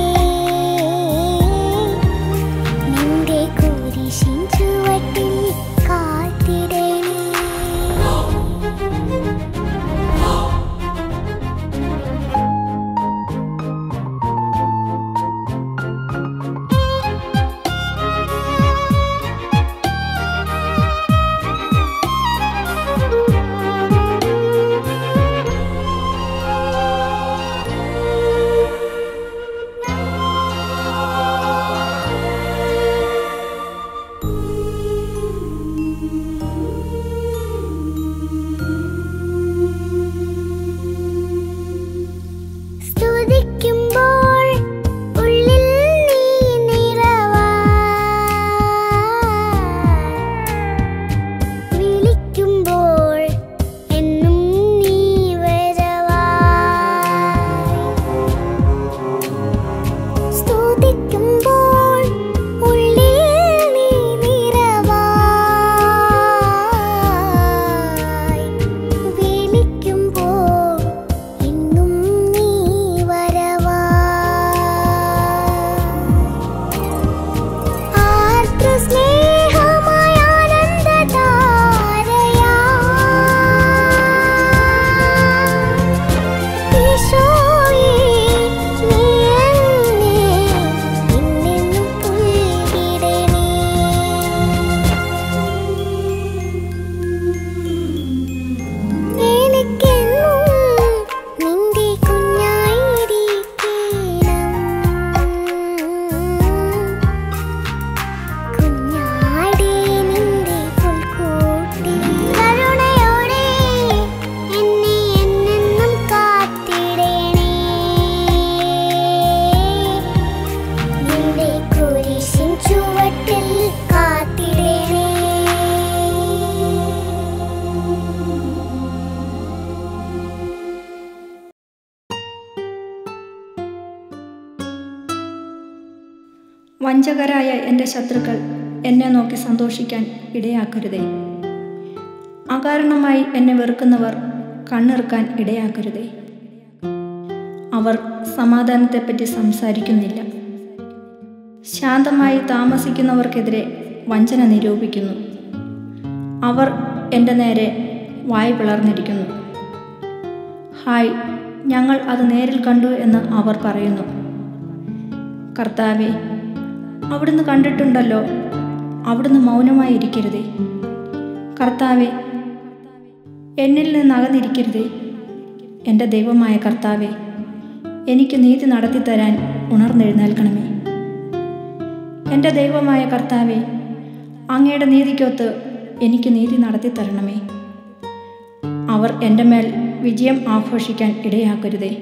നിന്റെ കുരിശിൻ ചുവട്ടിൽ കാത്തിടണേ സ്തുതിക്കുമ്പോൾ ഉള്ളിൽ നീ നിറവാ വിളിക്കുമ്പോൾ എന്നും നീ വരവാ സ്തുതിക്കുമ്പോൾ ഉള്ളിൽ നീ നിറവായി വിളിക്കുമ്പോൾ എന്നും നീ വരവാ ആർദ്ര സ്നേഹമായ ആനന്ദധാരയാ ഈശോയേ നീ എന്നെ എന്നെന്നും പുൽകിടണേ എനിക്കെന്നും നിന്റെ കുഞ്ഞായിരിക്കണം കുഞ്ഞാടേ നിന്റെ പുൽക്കൂട്ടിൽ കരുണയോടെ എന്നെ എന്നെന്നും കാത്തിടണേ നിന്റെ കുരിശിൻ ചുവട്ടിൽ കാത്തിടണേ വഞ്ചകരായ എൻ്റെ ശത്രുക്കൾ എന്നെ നോക്കി സന്തോഷിക്കാൻ ഇടയാക്കരുതേ അകാരണമായി എന്നെ വെറുക്കുന്നവർ കണ്ണിറുക്കാൻ ഇടയാക്കരുതേ അവർ സമാധാനത്തെപ്പറ്റി സംസാരിക്കുന്നില്ല ശാന്തമായി താമസിക്കുന്നവർക്കെതിരെ വഞ്ചന നിരൂപിക്കുന്നു അവർ എൻ്റെ നേരെ വായ് പിളർന്നിരിക്കുന്നു ഹായ് ഞങ്ങൾ അത് നേരിൽ കണ്ടു എന്ന് അവർ പറയുന്നു കർത്താവെ അവിടുന്ന് കണ്ടിട്ടുണ്ടല്ലോ അവിടുന്ന് മൗനമായി ഇരിക്കരുതേ കർത്താവെ എന്നിൽ നിന്ന് അകന്നിരിക്കരുതേ എൻ്റെ ദൈവമായ കർത്താവെ എനിക്ക് നീതി നടത്തിത്തരാൻ ഉണർന്നെഴുന്നേൽക്കണമേ എൻ്റെ ദൈവമായ കർത്താവെ അങ്ങയുടെ നീതിക്കൊത്ത് എനിക്ക് നീതി നടത്തിത്തരണമേ അവർ എൻ്റെ മേൽ വിജയം ആഘോഷിക്കാൻ ഇടയാക്കരുതേ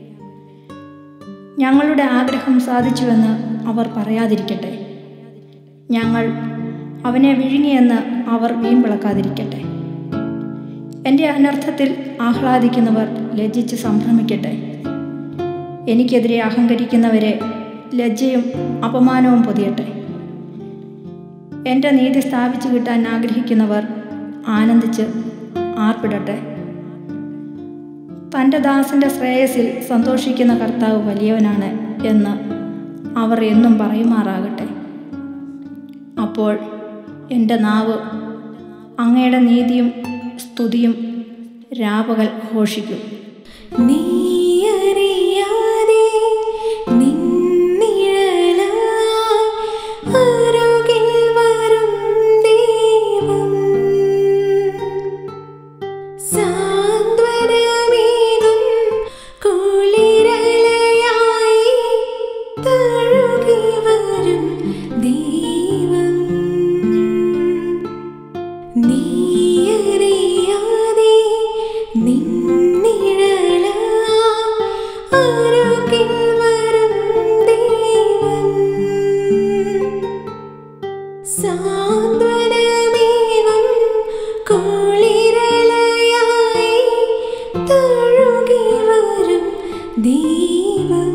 ഞങ്ങളുടെ ആഗ്രഹം സാധിച്ചുവെന്ന് അവർ പറയാതിരിക്കട്ടെ ഞങ്ങൾ അവനെ വിഴുങ്ങിയെന്ന് അവർ വീമ്പിളക്കാതിരിക്കട്ടെ എൻ്റെ അനർത്ഥത്തിൽ ആഹ്ലാദിക്കുന്നവർ ലജ്ജിച്ച് സംഭ്രമിക്കട്ടെ എനിക്കെതിരെ അഹങ്കരിക്കുന്നവരെ ലജ്ജയും അപമാനവും പൊതിയട്ടെ എൻ്റെ നീതി സ്ഥാപിച്ചു കിട്ടാൻ ആഗ്രഹിക്കുന്നവർ ആനന്ദിച്ച് ആർപ്പിടട്ടെ തൻ്റെ ദാസൻ്റെ ശ്രേയസിൽ സന്തോഷിക്കുന്ന കർത്താവ് വലിയവനാണ് എന്ന് അവർ എന്നും പറയുമാറാകട്ടെ അപ്പോൾ എൻ്റെ നാവ് അങ്ങയുടെ നീതിയും സ്തുതിയും രാപകൽ ഘോഷിക്കും നീയറിയാതെ നിന്നിഴലായി അരുകിൽ വരും ദൈവം സാന്ത്വനമേകും കുളിരലയായി തഴുകി വരും ദൈവം നീയറിയാതെ നിന്നിഴലായി അരുകിൽ വരും ദൈവം സാന്ത്വനമേകും കുളിരലയായി തഴുകി വരും ദൈവം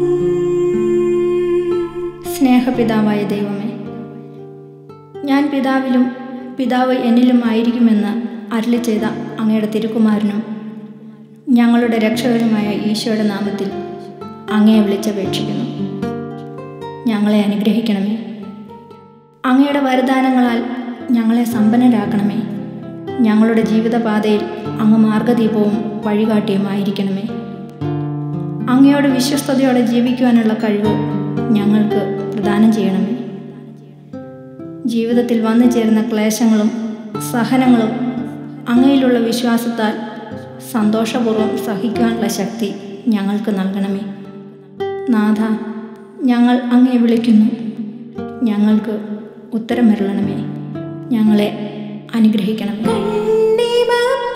സ്നേഹപിതാവായ ദൈവമേ ഞാൻ പിതാവിലും പിതാവ് എന്നിലും ആയിരിക്കുമെന്ന് അരുളി ചെയ്ത അങ്ങയുടെ തിരുക്കുമാരനും ഞങ്ങളുടെ രക്ഷകനുമായ ഈശോയുടെ നാമത്തിൽ അങ്ങയെ വിളിച്ചപേക്ഷിക്കുന്നു ഞങ്ങളെ അനുഗ്രഹിക്കണമേ അങ്ങയുടെ വരദാനങ്ങളാൽ ഞങ്ങളെ സമ്പന്നരാക്കണമേ ഞങ്ങളുടെ ജീവിതപാതയിൽ അങ്ങ് മാർഗദീപവും വഴികാട്ടിയുമായിരിക്കണമേ അങ്ങയോട് വിശ്വസ്തയോടെ ജീവിക്കുവാനുള്ള കഴിവ് ഞങ്ങൾക്ക് പ്രദാനം ചെയ്യണമേ ജീവിതത്തിൽ വന്നു ചേരുന്ന ക്ലേശങ്ങളും സഹനങ്ങളും അങ്ങയിലുള്ള വിശ്വാസത്താൽ സന്തോഷപൂർവ്വം സഹിക്കാനുള്ള ശക്തി ഞങ്ങൾക്ക് നൽകണമേ നാഥ ഞങ്ങൾ അങ്ങയെ വിളിക്കുന്നു ഞങ്ങൾക്ക് ഉത്തരമരുളണമേ ഞങ്ങളെ അനുഗ്രഹിക്കണമേ കണ്ണിമ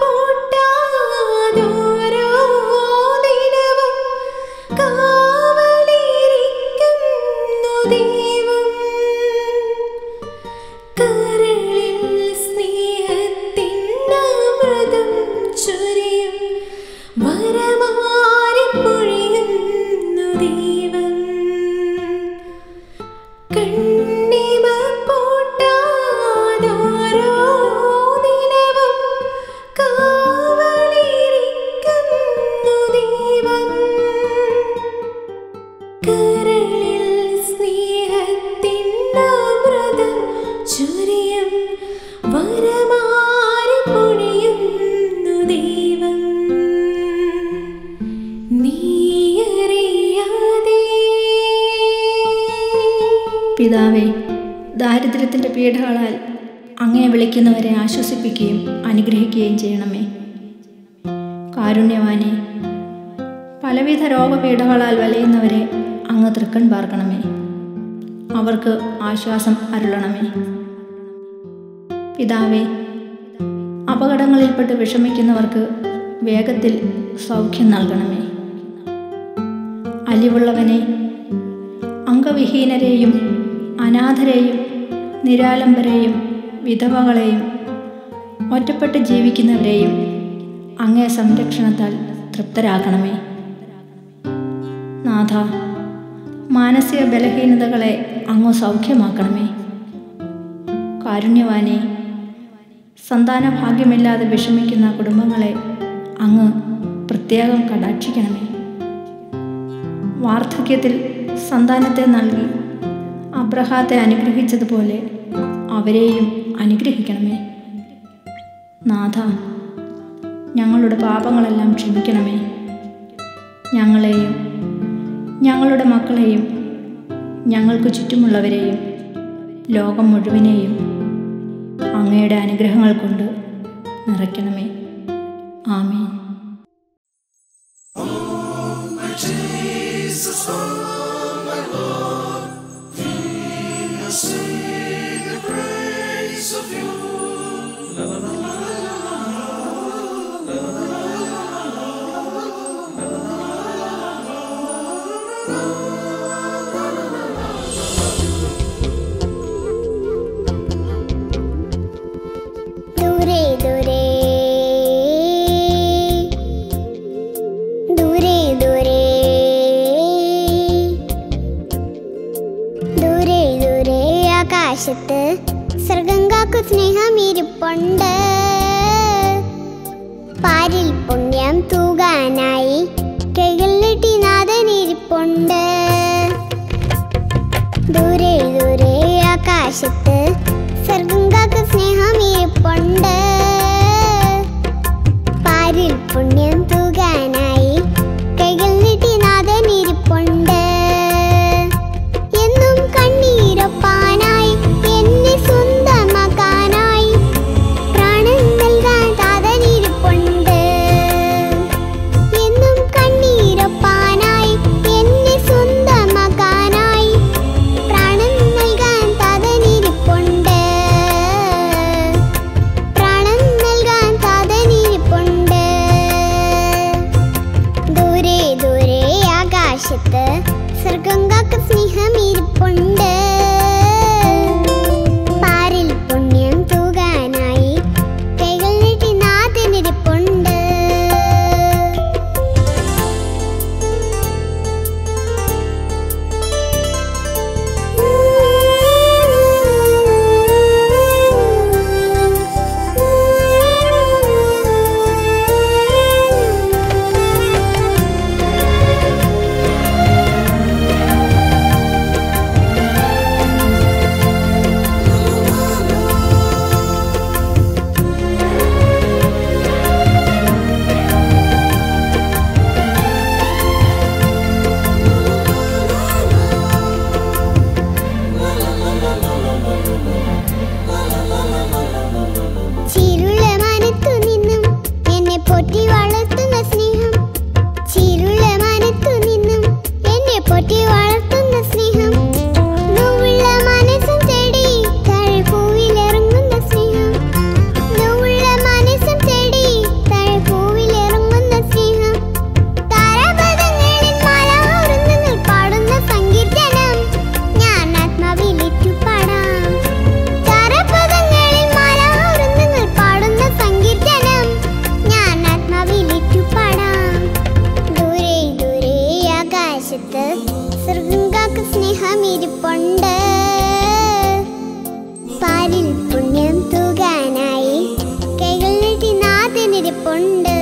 പൂട്ടാതോരോ ദിനവും കാവലിരിക്കുന്നു ദൈവം കരളിൽ സ്നേഹത്തിൻ അമൃതം ചൊരിയും വരമാരി പൊഴിയുന്നു ദൈവം കണ്ണിമ പൂട്ടാതോരോ ദിനവും കാവലിരിക്കുന്നു ദൈവം കരളിൽ സ്നേഹത്തിൻ അമൃതം ചൊരിയും വരമാരി പൊഴിയുന്നു ദൈവം നീയറിയാതെ പിതാവേ ദാരിദ്ര്യത്തിൻ്റെ പീഡകളാൽ അങ്ങയെ വിളിക്കുന്നവരെ ആശ്വസിപ്പിക്കുകയും അനുഗ്രഹിക്കുകയും ചെയ്യണമേ കാരുണ്യവാനെ പലവിധ രോഗപീഠകളാൽ വലയുന്നവരെ അങ്ങ് തൃക്കൺ പാർക്കണമേ അവർക്ക് ആശ്വാസം അരുളണമേ പിതാവേ അപകടങ്ങളിൽപ്പെട്ട് വിഷമിക്കുന്നവർക്ക് വേഗത്തിൽ സൗഖ്യം നൽകണമേ അലിവുള്ളവനെ അംഗവിഹീനരെയും അനാഥരെയും നിരാലംബരെയും വിധവകളെയും ഒറ്റപ്പെട്ട് ജീവിക്കുന്നവരെയും അങ്ങേ സംരക്ഷണത്താൽ തൃപ്തരാക്കണമേ നാഥ മാനസിക ബലഹീനതകളെ അങ്ങ് സൗഖ്യമാക്കണമേ കാരുണ്യവാനെ സന്താന ഭാഗ്യമില്ലാതെ വിഷമിക്കുന്ന കുടുംബങ്ങളെ അങ്ങ് പ്രത്യേകം കടാക്ഷിക്കണമേ വാർദ്ധക്യത്തിൽ സന്താനത്തെ നൽകി അബ്രഹാത്തെ അനുഗ്രഹിച്ചതുപോലെ അവരെയും അനുഗ്രഹിക്കണമേ നാഥ ഞങ്ങളുടെ പാപങ്ങളെല്ലാം ക്ഷമിക്കണമേ ഞങ്ങളെയും ഞങ്ങളുടെ മക്കളെയും ഞങ്ങൾക്ക് ചുറ്റുമുള്ളവരെയും ലോകം മുഴുവനെയും അങ്ങയുടെ അനുഗ്രഹങ്ങൾ കൊണ്ട് നിറയ്ക്കണമേ ആമേൻ ദൂരെ ദൂരെ ദൂരെ ദൂരെ ദൂരെ ദൂരെ ആകാശത്ത് സ്വർഗം കാക്കു സ്നേഹം ഇരിപ്പുണ്ട് പാരിൽ പുണ്യം തൂകാനായി കൈകൾ നീട്ടി നാഥൻ ഇരിപ്പുണ്ട് ദൂരെ ദൂരെ ആകാശത്ത് സ്വർഗം കാക്കു സ്നേഹം ഇരിപ്പുണ്ട് പാരിൽ പുണ്യം തൂകാനായി കൈകൾ നീട്ടി നാഥൻ ഇരിപ്പുണ്ട് എന്നും കണ്ണീരൊപ്പാനായി എന്നെ സ്വന്തമാക്കാനായി പ്രാണൻ നൽകാൻ താതൻ ഇരിപ്പുണ്ട് എന്നും കണ്ണീരൊപ്പാനായി എന്നെ സ്വന്തമാക്കാനായി പ്രാണൻ നൽകാൻ താതനിരിപ്പുണ്ട് പ്രാണൻ നൽകാൻ താതനിരിപ്പുണ്ട് ദൂരെ ദൂരെ ആകാശത്ത് സ്വർഗം കാക്ക സ്നേഹം ഇരിപ്പുണ്ട് പാരിൽ പുണ്യം തൂകാനായി കൈകൾ നീട്ടി നാഥനിരിപ്പുണ്ട് ചിരുള മനത്തു നിന്നും എന്നെ പൊറ്റി വളർത്തുന്ന സ്നേഹം ചിരുള മനത്തു നിന്നും എന്നെ പൊറ്റി വളർത്തുന്ന സ്നേഹം നോവുള്ള മനസ്സും തേടി താഴ്പൂവിലിറങ്ങുന്ന സ്നേഹം നോവുള്ള മനസ്സും തേടി താഴ്പൂവിലിറങ്ങുന്ന സ്നേഹം താരാപഥങ്ങളിൽ മലഹൃദയങ്ങൾ പാടുന്ന സങ്കീർത്തനം ഞാൻ ആത്മാവിലേറ്റു പാടാം താരപദങ്ങളിൽ മാലാവൃന്ദങ്ങൾ പാടുന്ന സങ്കീർത്തനം ഞാൻ ആത്മാവിലേറ്റു പാടാം ദൂരെ ദൂരെ ആകാശത്ത് സ്വർഗം കാക്ക സ്നേഹം ഇരിപ്പുണ്ട് പാലിൽ പുണ്യം തൂകാനായി കൈകൾ നീട്ടി നാഥനിരിപ്പുണ്ട്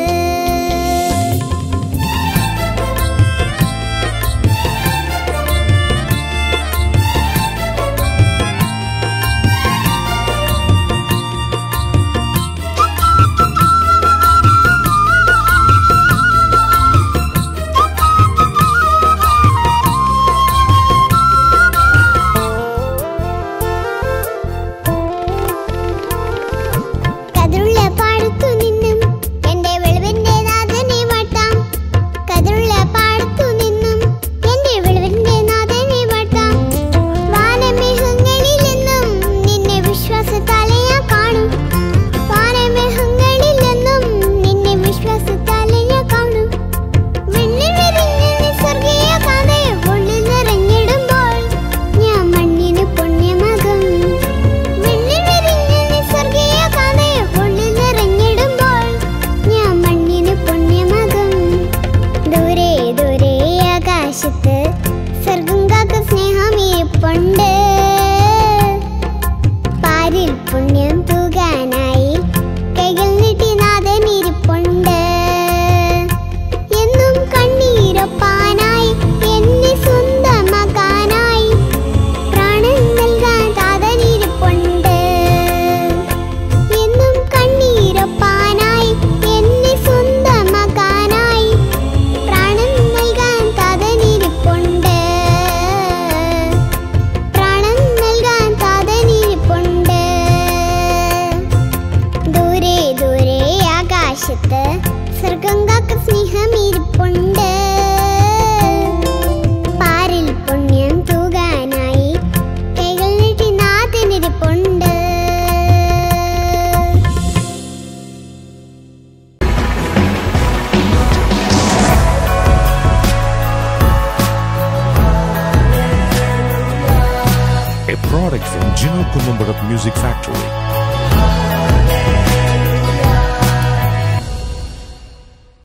കതിരുള്ള പാടത്തു നിന്നും എന്റെ വെളിവിന്റെ നാഥനെ വാട്ടാം കതിരുള്ള പാടത്തു നിന്നും എന്റെ വെളിവിന്റെ നാഥനെ വാട്ടാം വാനമേഘങ്ങളിൽ നിന്നും നിന്നെ വിശ്വാസത്താലെ ഞാൻ കാണും വാനമേഘങ്ങളിൽ നിന്നും നിന്നെ വിശ്വാസത്താലെ ഞാൻ കാണും വെണ്ണിൽ വിരിഞ്ഞ സ്വർഗീയ കാതയെ ഉള്ളിൽ നിറഞ്ഞിടുമ്പോൾ ഞാൻ മണ്ണിന് പുണ്യമാകും വെണ്ണിൽ വിരിഞ്ഞ സ്വർഗീയ കാതയെ ഉള്ളിൽ നിറഞ്ഞിടുമ്പോൾ ഞാൻ മണ്ണിന് പുണ്യമാകും ദൂരെ ദൂരെ ആകാശത്ത് സ്വർഗം കാക്ക സ്നേഹം ഇരിപ്പുണ്ട് പാരിൽ പുണ്യം തൂകാനായി കൈകൾ നീട്ടി നാഥൻ ഇരിപ്പുണ്ട് എന്നും കണ്ണീരൊപ്പാനായി എന്നെ സ്വന്തമാക്കാനായി പ്രാണൻ നൽകാൻ താതനിരിപ്പുണ്ട് എന്നും കണ്ണീരൊപ്പാനായി എന്നെ സ്വന്തമാക്കാനായി പ്രാണൻ നൽകാൻ Direct from Gino Kumumbada Music Factory.